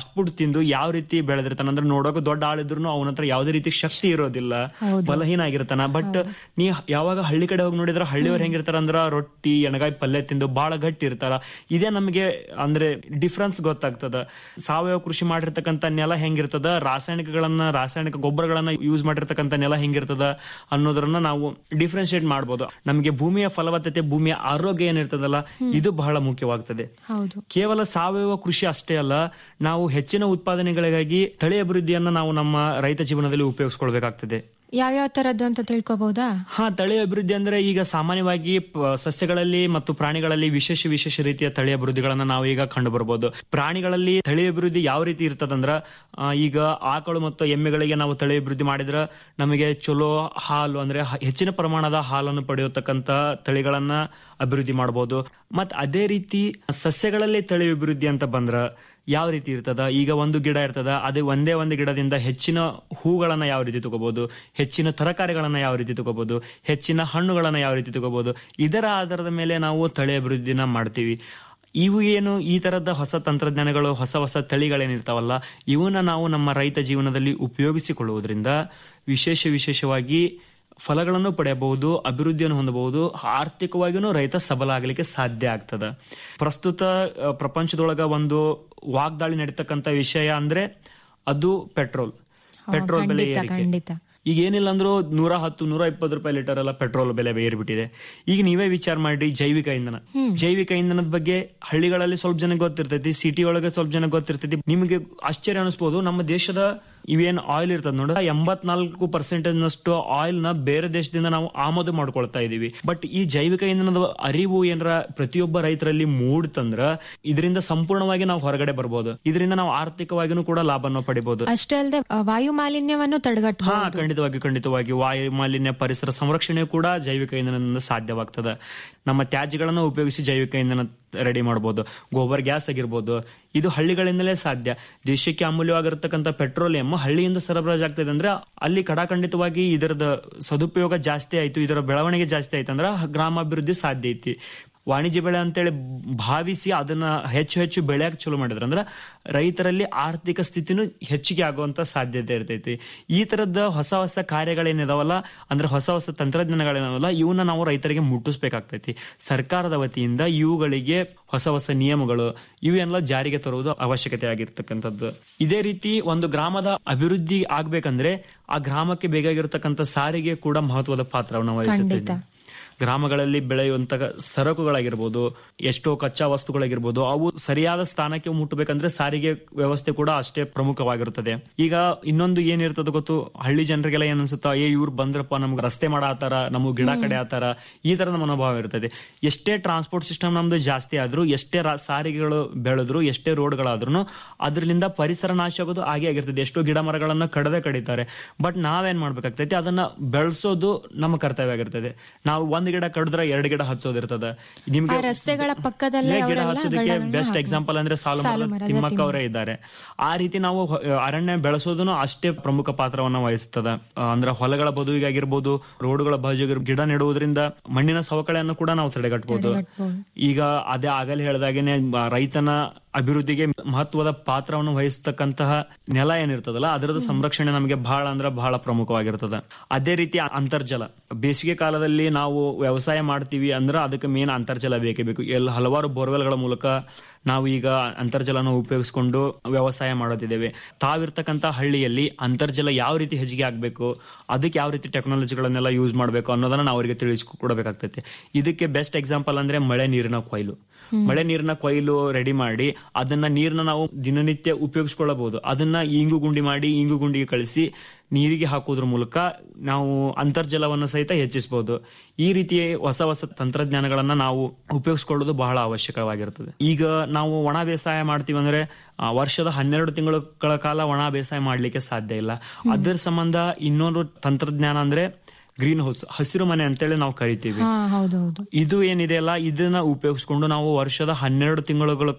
ತಿಂದು ಯಾವ ರೀತಿ ಬೆಳೆದಿರ್ತಾನ ಅಂದ್ರೆ ನೋಡೋಕೆ ದೊಡ್ಡ ಆಳಿದ್ರು ಅವನ ಹತ್ರ ಯಾವುದೇ ರೀತಿ ಶಕ್ತಿ ಇರೋದಿಲ್ಲ ಬಲಹೀನ ಆಗಿರ್ತಾನ ಬಟ್ ನೀ ಯಾವಾಗ ಹಳ್ಳಿ ಕಡೆ ಹೋಗಿ ನೋಡಿದ್ರ ಹಳ್ಳಿಯವ್ರು ಹೆಂಗಿರ್ತಾರ ಅಂದ್ರ ರೊಟ್ಟಿ ಎಣಗಾಯಿ ಪಲ್ಯ ತಿಂದು ಬಹಳ ಗಟ್ಟಿ ಇರ್ತಾರ ಇದೇ ನಮಗೆ ಅಂದ್ರೆ ಡಿಫ್ರೆನ್ಸ್ ಗೊತ್ತಾಗ್ತದ ಸಾವಯವ ಕೃಷಿ ಮಾಡಿರ್ತಕ್ಕಂಥ ನೆಲ ಹೆಂಗಿರ್ತದ ರಾಸಾಯನಿಕಗಳನ್ನ ರಾಸಾಯನಿಕ ಗೊಬ್ಬರಗಳನ್ನ ಯೂಸ್ ಮಾಡಿರ್ತಕ್ಕಂಥ ನೆಲ ಹೆಂಗಿರ್ತದ ಅನ್ನೋದ್ರನ್ನ ನಾವು ಡಿಫ್ರೆನ್ಶಿಯೇಟ್ ಮಾಡ್ಬೋದು ನಮಗೆ ಭೂಮಿಯ ಫಲವತ್ತತೆ ಭೂಮಿಯ ಆರೋಗ್ಯ ಏನಿರ್ತದಲ್ಲ ಇದು ಬಹಳ ಮುಖ್ಯವಾಗ್ತದೆ ಹೌದು ಕೇವಲ ಸಾವಯವ ಕೃಷಿ ಅಷ್ಟೇ ಅಲ್ಲ ನಾವು ಹೆಚ್ಚಿನ ಉತ್ಪಾದನೆಗಳಿಗಾಗಿ ತಳಿ ಅಭಿವೃದ್ಧಿಯನ್ನ ನಾವು ನಮ್ಮ ರೈತ ಜೀವನದಲ್ಲಿ ಉಪಯೋಗಿಸ್ಕೊಳ್ಬೇಕಾಗ್ತದೆ ಯಾವ್ಯಾವ ತರದ್ದು ಅಂತ ತಿಳ್ಕೊಬಹುದಾ ಹಾ ತಳಿ ಅಭಿವೃದ್ಧಿ ಅಂದ್ರೆ ಈಗ ಸಾಮಾನ್ಯವಾಗಿ ಪ- ಸಸ್ಯಗಳಲ್ಲಿ ಮತ್ತು ಪ್ರಾಣಿಗಳಲ್ಲಿ ವಿಶೇಷ ವಿಶೇಷ ರೀತಿಯ ತಳಿ ಅಭಿವೃದ್ಧಿಗಳನ್ನ ನಾವು ಈಗ ಕಂಡು ಬರ್ಬೋದು ಪ್ರಾಣಿಗಳಲ್ಲಿ ತಳಿ ಅಭಿವೃದ್ಧಿ ಯಾವ ರೀತಿ ಇರ್ತದಂದ್ರ ಆ, ಈಗ ಆಕಳು ಮತ್ತು ಎಮ್ಮೆಗಳಿಗೆ ನಾವು ತಳಿ ಅಭಿವೃದ್ಧಿ ಮಾಡಿದ್ರ ನಮಗೆ ಚಲೋ ಹಾಲು ಅಂದ್ರೆ ಹ- ಹೆಚ್ಚಿನ ಪ್ರಮಾಣದ ಹಾಲನ್ನು ಪಡೆಯತಕ್ಕಂತ ತಳಿಗಳನ್ನ ಅಭಿವೃದ್ಧಿ ಮಾಡಬಹುದು ಮತ್ ಅದೇ ರೀತಿ ಸಸ್ಯಗಳಲ್ಲಿ ತಳಿ ಅಭಿವೃದ್ಧಿ ಅಂತ ಬಂದ್ರ ಯಾವ ರೀತಿ ಇರ್ತದ ಈಗ ಒಂದು ಗಿಡ ಇರ್ತದ ಅದು ಒಂದೇ ಒಂದು ಗಿಡದಿಂದ ಹೆಚ್ಚಿನ ಹೂಗಳನ್ನ ಯಾವ ರೀತಿ ತಗೋಬಹುದು ಹೆಚ್ಚಿನ ತರಕಾರಿಗಳನ್ನ ಯಾವ ರೀತಿ ತಗೋಬಹುದು ಹೆಚ್ಚಿನ ಹಣ್ಣುಗಳನ್ನ ಯಾವ ರೀತಿ ತಗೋಬಹುದು ಇದರ ಆಧಾರದ ಮೇಲೆ ನಾವು ತಳಿ ಅಭಿವೃದ್ಧಿನ ಮಾಡ್ತೀವಿ ಇವು ಏನು ಈ ತರದ ಹೊಸ ತಂತ್ರಜ್ಞಾನಗಳು ಹೊಸ ಹೊಸ ತಳಿಗಳೇನಿರ್ತಾವಲ್ಲ ಇವನ್ನ ನಾವು ನಮ್ಮ ರೈತ ಜೀವನದಲ್ಲಿ ಉಪಯೋಗಿಸಿಕೊಳ್ಳುವುದರಿಂದ ವಿಶೇಷ ವಿಶೇಷವಾಗಿ ಫಲಗಳನ್ನು ಪಡೆಯಬಹುದು ಅಭಿವೃದ್ಧಿಯನ್ನು ಹೊಂದಬಹುದು ಆರ್ಥಿಕವಾಗಿಯೂ ರೈತ ಸಬಲ ಆಗಲಿಕ್ಕೆ ಸಾಧ್ಯ ಆಗ್ತದ ಪ್ರಸ್ತುತ ಆ, ಪ್ರಪಂಚದೊಳಗ ಒಂದು ವಾಗ್ದಾಳಿ ನಡೀತಕ್ಕಂತ ವಿಷಯ ಅಂದ್ರೆ ಅದು ಪೆಟ್ರೋಲ್ ಪೆಟ್ರೋಲ್ ಬೆಲೆ ಖಂಡಿತ ಏರಿಕೆ ಖಂಡಿತ ಈಗ ಏನಿಲ್ಲ ಅಂದ್ರೂ ನೂರ ಹತ್ತು ನೂರ ಇಪ್ಪತ್ತು ರೂಪಾಯಿ ಲೀಟರ್ ಎಲ್ಲ ಪೆಟ್ರೋಲ್ ಬೆಲೆ ಏರ್ಬಿಟ್ಟಿದೆ ಈಗ ನೀವೇ ವಿಚಾರ ಮಾಡಿ ಜೈವಿಕ ಇಂಧನ ಜೈವಿಕ ಇಂಧನದ ಬಗ್ಗೆ ಹಳ್ಳಿಗಳಲ್ಲಿ ಸ್ವಲ್ಪ ಜನ ಗೊತ್ತಿರ್ತೈತಿ ಸಿಟಿ ಒಳಗೆ ಸ್ವಲ್ಪ ಜನ ಗೊತ್ತಿರ್ತೈತಿ ನಿಮಗೆ ಆಶ್ಚರ್ಯ ಅನಿಸ್ಬೋದು ನಮ್ಮ ದೇಶದ ಇವೇನ್ ಆಯಿಲ್ ಇರ್ತದ ನೋಡ ಎಂಬತ್ನಾಲ್ಕು ಪರ್ಸೆಂಟೇಜ್ ನಷ್ಟು ಆಯಿಲ್ ನ ಬೇರೆ ದೇಶದಿಂದ ನಾವು ಆಮದು ಮಾಡ್ಕೊಳ್ತಾ ಇದೀವಿ ಬಟ್ ಈ ಜೈವಿಕ ಇಂಧನದ ಅರಿವು ಏನಾರ ಪ್ರತಿಯೊಬ್ಬ ರೈತರಲ್ಲಿ ಮೂಡ್ತಂದ್ರ ಇದರಿಂದ ಸಂಪೂರ್ಣವಾಗಿ ನಾವು ಹೊರಗಡೆ ಬರ್ಬೋದು ಇದರಿಂದ ನಾವು ಆರ್ಥಿಕವಾಗಿನೂ ಕೂಡ ಲಾಭನ ಪಡಿಬಹುದು ಅಷ್ಟೇ ಅಲ್ಲದೆ ವಾಯು ಮಾಲಿನ್ಯವನ್ನು ಹಾ ತಡೆಗಟ್ಟಬಹುದು ಖಂಡಿತವಾಗಿ ಖಂಡಿತವಾಗಿ ವಾಯು ಮಾಲಿನ್ಯ ಪರಿಸರ ಸಂರಕ್ಷಣೆ ಕೂಡ ಜೈವಿಕ ಇಂಧನದಿಂದ ಸಾಧ್ಯವಾಗ್ತದೆ ನಮ್ಮ ತ್ಯಾಜ್ಯಗಳನ್ನು ಉಪಯೋಗಿಸಿ ಜೈವಿಕ ಇಂಧನ ರೆಡಿ ಮಾಡಬಹುದು ಗೋಬರ್ ಗ್ಯಾಸ್ ಆಗಿರ್ಬೋದು ಇದು ಹಳ್ಳಿಗಳಿಂದಲೇ ಸಾಧ್ಯ ದೇಶಕ್ಕೆ ಅಮೂಲ್ಯವಾಗಿರ್ತಕ್ಕಂಥ ಪೆಟ್ರೋಲಿಯಂ ಹಳ್ಳಿಯಿಂದ ಸರಬರಾಜು ಆಗ್ತದೆ ಅಂದ್ರೆ ಅಲ್ಲಿ ಕಡಾಖಂಡಿತವಾಗಿ ಇದರದ ಸದುಪಯೋಗ ಜಾಸ್ತಿ ಆಯ್ತು ಇದರ ಬೆಳವಣಿಗೆ ಜಾಸ್ತಿ ಆಯ್ತು ಅಂದ್ರೆ ಗ್ರಾಮಾಭಿವೃದ್ಧಿ ಸಾಧ್ಯ ಐತಿ ವಾಣಿಜ್ಯ ಬೆಳೆ ಅಂತೇಳಿ ಭಾವಿಸಿ ಅದನ್ನ ಹೆಚ್ಚು ಹೆಚ್ಚು ಬೆಳೆಯಕ್ಕೆ ಚಲೋ ಮಾಡಿದ್ರ ಅಂದ್ರ ರೈತರಲ್ಲಿ ಆರ್ಥಿಕ ಸ್ಥಿತಿನೂ ಹೆಚ್ಚಿಗೆ ಆಗುವಂತ ಸಾಧ್ಯತೆ ಇರ್ತೈತಿ ಈ ತರದ ಹೊಸ ಹೊಸ ಕಾರ್ಯಗಳೇನಿದಾವಲ್ಲ ಅಂದ್ರೆ ಹೊಸ ಹೊಸ ತಂತ್ರಜ್ಞಾನಗಳೇನಾವಲ್ಲ ಇವನ್ನ ನಾವು ರೈತರಿಗೆ ಮುಟ್ಟಿಸ್ಬೇಕಾಗ್ತೈತಿ ಸರ್ಕಾರದ ವತಿಯಿಂದ ಇವುಗಳಿಗೆ ಹೊಸ ಹೊಸ ನಿಯಮಗಳು ಇವೆಲ್ಲ ಜಾರಿಗೆ ತರುವುದು ಅವಶ್ಯಕತೆ ಆಗಿರ್ತಕ್ಕಂಥದ್ದು ಇದೇ ರೀತಿ ಒಂದು ಗ್ರಾಮದ ಅಭಿವೃದ್ಧಿ ಆಗ್ಬೇಕಂದ್ರೆ ಆ ಗ್ರಾಮಕ್ಕೆ ಬೇಕಾಗಿರ್ತಕ್ಕಂಥ ಸಾರಿಗೆ ಕೂಡ ಮಹತ್ವದ ಪಾತ್ರವನ್ನು ವಹಿಸುತ್ತೆ ಗ್ರಾಮಗಳಲ್ಲಿ ಬೆಳೆಯುವಂತ ಸರಕುಗಳಾಗಿರ್ಬೋದು ಎಷ್ಟೋ ಕಚ್ಚಾ ವಸ್ತುಗಳಾಗಿರ್ಬೋದು ಅವು ಸರಿಯಾದ ಸ್ಥಾನಕ್ಕೆ ಮುಟ್ಟಬೇಕಂದ್ರೆ ಸಾರಿಗೆ ವ್ಯವಸ್ಥೆ ಕೂಡ ಅಷ್ಟೇ ಪ್ರಮುಖವಾಗಿರುತ್ತದೆ ಈಗ ಇನ್ನೊಂದು ಏನಿರ್ತದೆ ಗೊತ್ತು ಹಳ್ಳಿ ಜನರಿಗೆಲ್ಲ ಏನ್ ಅನ್ಸುತ್ತಾ ಏ ಇವ್ರು ಬಂದ್ರಪ್ಪ ನಮ್ಗೆ ರಸ್ತೆ ಮಾಡಾತಾರ ನಮಗ್ ಗಿಡ ಕಡೆ ಆತಾರ ಈ ತರದ ಮನೋಭಾವ ಇರ್ತದೆ ಎಷ್ಟೇ ಟ್ರಾನ್ಸ್ಪೋರ್ಟ್ ಸಿಸ್ಟಮ್ ನಮ್ದು ಜಾಸ್ತಿ ಆದ್ರೂ ಎಷ್ಟೇ ರಾ- ಸಾರಿಗೆಗಳು ಬೆಳೆದ್ರು ಎಷ್ಟೇ ರೋಡ್ಗಳಾದ್ರೂ ಅದರಿಂದ ಪರಿಸರ ನಾಶ ಆಗೋದು ಹಾಗೆ ಆಗಿರ್ತದೆ ಎಷ್ಟೋ ಗಿಡ ಮರಗಳನ್ನ ಕಡದೆ ಕಡಿತಾರೆ ಬಟ್ ನಾವೇನ್ ಮಾಡ್ಬೇಕಾಗ್ತೈತಿ ಅದನ್ನ ಬೆಳೆಸೋದು ನಮ್ಮ ಕರ್ತವ್ಯ ಆಗಿರ್ತದೆ ನಾವು ಒಂದ್ ಗಿಡ ಕಡಿದ್ರೆ ಎರಡ್ ಗಿಡ ಹಚ್ಚೋದಿರ್ತದೆ ನಿಮ್ಗೆ ಆ ರಸ್ತೆಗಳ ಪಕ್ಕದಲ್ಲೇ ಗಿಡ ಅವರೆಲ್ಲ ಹಚ್ಚೋದಕ್ಕೆ ಗಿಡಗಳನ್ನ ಬೆಸ್ಟ್ ಹಾಕ್ಬೋದು. ಎಕ್ಸಾಂಪಲ್ ಅಂದ್ರೆ ಸಾಲು ಸಾಲು ಮರದ ಮರದ ತಿಮ್ಮಕ್ಕ ತಿಮ್ಮಕ್ಕ. ಅವರೇ ಇದ್ದಾರೆ ಆ ರೀತಿ ನಾವು ಹೊ- ಅರಣ್ಯ ಬೆಳೆಸೋದನ್ನು ಅಷ್ಟೇ ಪ್ರಮುಖ ಪಾತ್ರವನ್ನ ವಹಿಸ್ತದ ಆ, ಅಂದ್ರೆ ಹೊಲಗಳ ಬದುವಿಗಾಗಿರ್ಬೋದು ರೋಡ್ಗಳ ಬಾಜು ಗಿಡ ನೆಡುವುದರಿಂದ ಮಣ್ಣಿನ ಸವಕಳಿಯನ್ನು ಕೂಡ ನಾವು ತಡೆಗಟ್ಟಬಹುದು ಈಗ ಅದೇ ಆಗಲೇ ಹೇಳಿದಾಗೇನೆ ಆ, ರೈತನ ಅಭಿವೃದ್ಧಿಗೆ ಮಹತ್ವದ ಪಾತ್ರವನ್ನು ವಹಿಸತಕ್ಕಂತಹ ನೆಲ ಏನಿರ್ತದಲ್ಲ ಅದರದ ಸಂರಕ್ಷಣೆ ನಮಗೆ ಬಹಳ ಅಂದ್ರೆ ಬಹಳ ಪ್ರಮುಖವಾಗಿರ್ತದೆ ಅದೇ ರೀತಿ ಅಂತರ್ಜಲ ಬೇಸಿಗೆ ಕಾಲದಲ್ಲಿ ನಾವು ವ್ಯವಸಾಯ ಮಾಡ್ತೀವಿ ಅಂದ್ರೆ ಅದಕ್ಕೆ ಮೇನ್ ಅಂತರ್ಜಲ ಬೇಕೇ ಬೇಕು ಎಲ್ಲ ಹಲವಾರು ಬೋರ್ವೆಲ್ಗಳ ಮೂಲಕ ನಾವು ಈಗ ಅಂತರ್ಜಲನ ಉಪಯೋಗಿಸ್ಕೊಂಡು ವ್ಯವಸಾಯ ಮಾಡೋದಿದ್ದೇವೆ ತಾವಿರ್ತಕ್ಕಂಥ ಹಳ್ಳಿಯಲ್ಲಿ ಅಂತರ್ಜಲ ಯಾವ ರೀತಿ ಹೆಚ್ಚಿಗೆ ಆಗಬೇಕು ಅದಕ್ಕೆ ಯಾವ ರೀತಿ ಟೆಕ್ನಾಲಜಿಗಳನ್ನೆಲ್ಲ ಯೂಸ್ ಮಾಡಬೇಕು ಅನ್ನೋದನ್ನ ನಾವು ಅವರಿಗೆ ತಿಳಿಸ್ಕೊಡ್ಬೇಕಾಗ್ತೈತೆ ಇದಕ್ಕೆ ಬೆಸ್ಟ್ ಎಕ್ಸಾಂಪಲ್ ಅಂದ್ರೆ ಮಳೆ ನೀರಿನ ಕೊಯ್ಲು ಮಳೆ ನೀರಿನ ಕೊಯ್ಲು ರೆಡಿ ಮಾಡಿ ಅದನ್ನ ನೀರನ್ನ ನಾವು ದಿನನಿತ್ಯ ಉಪಯೋಗಿಸ್ಕೊಳ್ಳಬಹುದು ಅದನ್ನ ಇಂಗು ಗುಂಡಿ ಮಾಡಿ ಇಂಗು ಗುಂಡಿಗೆ ಕಳಿಸಿ ನೀರಿಗೆ ಹಾಕೋದ್ರ ಮೂಲಕ ನಾವು ಅಂತರ್ಜಲವನ್ನು ಸಹಿತ ಹೆಚ್ಚಿಸಬಹುದು ಈ ರೀತಿ ಹೊಸ ಹೊಸ ತಂತ್ರಜ್ಞಾನಗಳನ್ನ ನಾವು ಉಪಯೋಗಿಸ್ಕೊಳ್ಳೋದು ಬಹಳ ಅವಶ್ಯಕವಾಗಿರ್ತದೆ ಈಗ ನಾವು ಒಣ ಬೇಸಾಯ ಮಾಡ್ತೀವಿ ಅಂದ್ರೆ ಆ, ವರ್ಷದ ಹನ್ನೆರಡು ತಿಂಗಳ ಕಾಲ ಒಣ ಬೇಸಾಯ ಮಾಡ್ಲಿಕ್ಕೆ ಸಾಧ್ಯ ಇಲ್ಲ ಅದರ ಸಂಬಂಧ ಇನ್ನೊಂದು ತಂತ್ರಜ್ಞಾನ ಅಂದ್ರೆ ಗ್ರೀನ್ ಹೌಸ್ ಹಸಿರು ಮನೆ ಅಂತೇಳಿ ನಾವು ಕರಿತೀವಿ ಹಾ ಹೌದೌದು ಇದು ಏನಿದೆ ಅಲ್ಲ ಇದನ್ನ ಉಪಯೋಗಿಸ್ಕೊಂಡು ನಾವು ವರ್ಷದ ಹನ್ನೆರಡು ತಿಂಗಳುಗಳ ಕಾಲ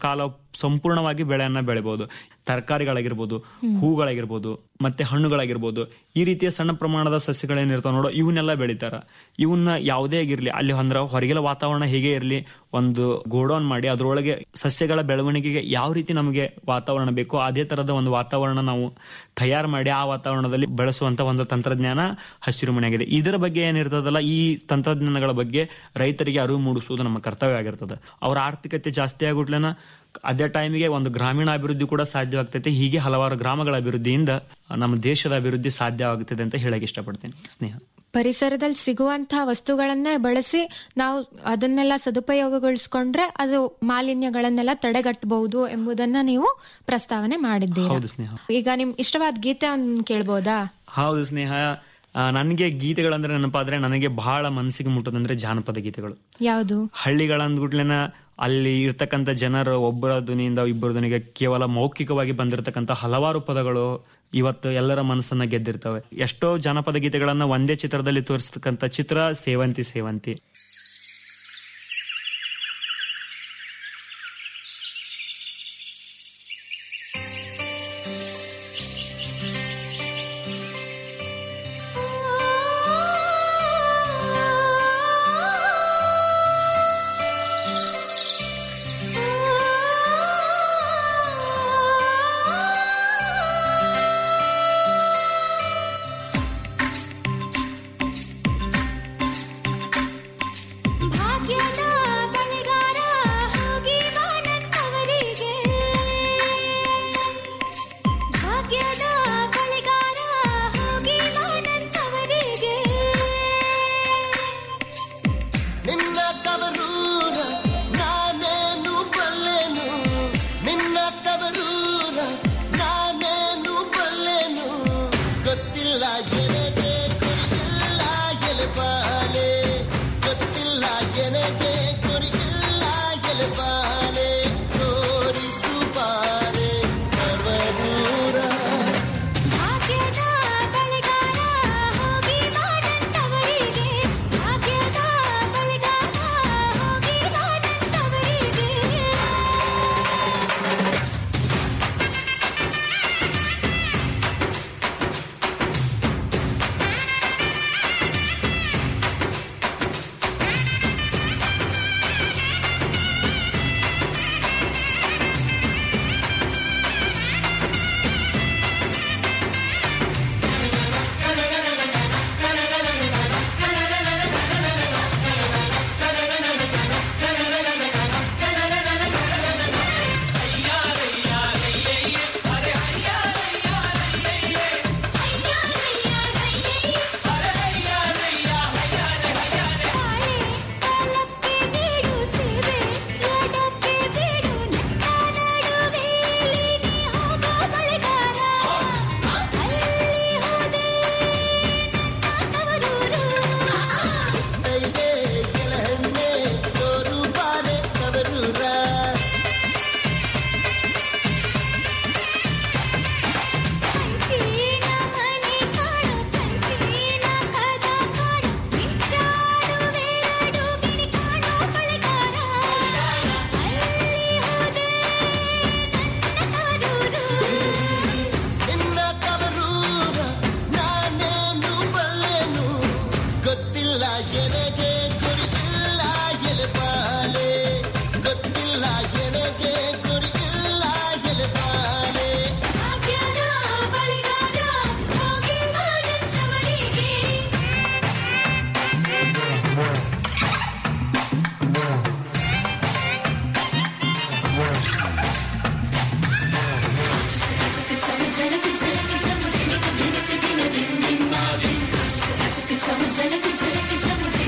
ಸಂಪೂರ್ಣವಾಗಿ ಬೆಳೆಯನ್ನ ಬೆಳಿಬಹುದು ತರಕಾರಿಗಳಾಗಿರ್ಬೋದು ಹೂಗಳಾಗಿರ್ಬೋದು ಮತ್ತೆ ಹಣ್ಣುಗಳಾಗಿರ್ಬೋದು ಈ ರೀತಿಯ ಸಣ್ಣ ಪ್ರಮಾಣದ ಸಸ್ಯಗಳೇನಿರ್ತಾವ ನೋಡೋ ಇವನ್ನೆಲ್ಲ ಬೆಳಿತಾರ ಇವನ್ನ ಯಾವುದೇ ಆಗಿರ್ಲಿ ಅಲ್ಲಿ ಅಂದ್ರೆ ಹೊರಗಿನ ವಾತಾವರಣ ಹೇಗೆ ಇರಲಿ ಒಂದು ಗೋಡೌನ್ ಮಾಡಿ ಅದರೊಳಗೆ ಸಸ್ಯಗಳ ಬೆಳವಣಿಗೆಗೆ ಯಾವ ರೀತಿ ನಮಗೆ ವಾತಾವರಣ ಬೇಕೋ ಅದೇ ತರದ ಒಂದು ವಾತಾವರಣ ನಾವು ತಯಾರು ಮಾಡಿ ಆ ವಾತಾವರಣದಲ್ಲಿ ಬೆಳೆಸುವಂತ ಒಂದು ತಂತ್ರಜ್ಞಾನ ಹಸಿರು ಮನೆಯಾಗಿದೆ ಇದರ ಬಗ್ಗೆ ಏನಿರ್ತದಲ್ಲ ಈ ತಂತ್ರಜ್ಞಾನಗಳ ಬಗ್ಗೆ ರೈತರಿಗೆ ಅರಿವು ಮೂಡಿಸುವುದು ನಮ್ಮ ಕರ್ತವ್ಯ ಆಗಿರ್ತದೆ ಅವರ ಆರ್ಥಿಕತೆ ಜಾಸ್ತಿ ಆಗುಟ್ಲೇನ ಅದೇ ಟೈಮಿಗೆ ಒಂದು ಗ್ರಾಮೀಣ ಅಭಿವೃದ್ಧಿ ಕೂಡ ಸಾಧ್ಯವಾಗ್ತೈತೆ ಹೀಗೆ ಹಲವಾರು ಗ್ರಾಮಗಳ ಅಭಿವೃದ್ಧಿಯಿಂದ ನಮ್ಮ ದೇಶದ ಅಭಿವೃದ್ಧಿ ಸಾಧ್ಯವಾಗುತ್ತದೆ ಅಂತ ಹೇಳಕ್ ಇಷ್ಟಪಡ್ತೀನಿ ಸ್ನೇಹ ಪರಿಸರದಲ್ಲಿ ಸಿಗುವಂತಹ ವಸ್ತುಗಳನ್ನೇ ಬಳಸಿ ನಾವು ಅದನ್ನೆಲ್ಲ ಸದುಪಯೋಗಗೊಳಿಸ್ಕೊಂಡ್ರೆ ಅದು ಮಾಲಿನ್ಯಗಳನ್ನೆಲ್ಲ ತಡೆಗಟ್ಟಬಹುದು ಎಂಬುದನ್ನ ನೀವು ಪ್ರಸ್ತಾವನೆ ಮಾಡಿದ್ದೀರಿ ಹೌದು ಸ್ನೇಹ ಈಗ ನಿಮ್ ಇಷ್ಟವಾದ ಗೀತೆ ಒಂದು ಕೇಳ್ಬೋದಾ ಹೌದು ಸ್ನೇಹ ಆ, ನನಗೆ ಗೀತೆಗಳಂದ್ರೆ ನೆನಪಾದ್ರೆ ನನಗೆ ಬಹಳ ಮನಸ್ಸಿಗೆ ಮುಟ್ಟೋದಂದ್ರೆ ಜಾನಪದ ಗೀತೆಗಳು ಯಾವುದು ಹಳ್ಳಿಗಳಂದ್ಗುಟ್ಲೆನ ಅಲ್ಲಿ ಇರ್ತಕ್ಕಂಥ ಜನರು ಒಬ್ಬರ ಧ್ವನಿಯಿಂದ ಇಬ್ಬರ ಧ್ವನಿಗೆ ಕೇವಲ ಮೌಖಿಕವಾಗಿ ಬಂದಿರತಕ್ಕಂಥ ಹಲವಾರು ಪದಗಳು ಇವತ್ತು ಎಲ್ಲರ ಮನಸ್ಸನ್ನ ಗೆದ್ದಿರ್ತವೆ ಎಷ್ಟೋ ಜಾನಪದ ಗೀತೆಗಳನ್ನ ಒಂದೇ ಚಿತ್ರದಲ್ಲಿ ತೋರಿಸ್ತಕ್ಕಂಥ ಚಿತ್ರ ಸೇವಂತಿ ಸೇವಂತಿ ಭಾಗ್ಯದ ಬಳಿಗಾರ ಹೋಗಿ ಬಾ ನನ್ನವರಿಗೆ ಭಾಗ್ಯದ ಬಳಿಗಾರ ಹೋಗಿ ಬಾ ನನ್ನವರಿಗೆ ನಿನ್ನ ಕವರೂರ ನಾನೇನು ಬಲ್ಲೆನು ನಿನ್ನ ಕವರೂರ ನಾನೇನು ಬಲ್ಲೆನು ಗೊತ್ತಿಲ್ಲ ಎನಗೆ ಕೊರಿಗಿಲ್ಲ ಎಲೆಬಾಲೆ ಗೊತ್ತಿಲ್ಲ ಎನಗೆ ಕೊರಿಗಿಲ್ಲ ಎಲೆಬಾಲೆ ತೋರಿಸು ಬಾರೆ ಕವರೂರ ಭಾಗ್ಯದ ಬಳಿಗಾರ ಹೋಗಿ ಬಾ ನನ್ನವರಿಗೆ ಭಾಗ್ಯದ ಬಳಿಗಾರ ಹೋಗಿ ಬಾ ನನ್ನವರಿಗೆ ಕಾಲಕ್ಕೆ ಬೇಡು ಸೇವೆ ರೋಡಕ್ಕೆ ಬೇಡು ನನ್ನ ನಡುವೆಯಲ್ಲಿ ನೀ ಹೋಗೋ ಬಳಿಗಾರ ಅಲ್ಲಿ ಹೋದೆ ನನ್ನ ತವರೂರು ಕೈಗೆ ಕೆಳಹಣ್ಣೆ ತೋರು ಬಾರೆ ಕವರೂರ ಕಂಚಿನ ಮನೆ ಕಾಣು ಕಂಚಿನ ಕದ ಕಾಣು ಬಿಚ್ಚಾಡುವೆರಡು ಗಿಣಿ ಕಾಣು ಬಳಿಗಾರ ಅಲ್ಲಿ ಹೋದೆ ನನ್ನ ತವರೂರು ನಿನ್ನ ಕವರೂರ ನಾನೇನು ಬಲ್ಲೆನು ಗೊತ್ತಿಲ್ಲ ಎನಗೆ ಕೊರಿಗಿಲ್ಲ ಎಲೆಬಾಲೆ ಗೊತ್ತಿಲ್ಲ ಎನಗೆ ಕೊರಿಗಿಲ್ಲ ಎಲೆಬಾಲೆ ಭಾಗ್ಯದ ಬಳಿಗಾರ ಹೋಗಿ ಬಾ ನನ್ನವರಿಗೆ झलक झलक झमक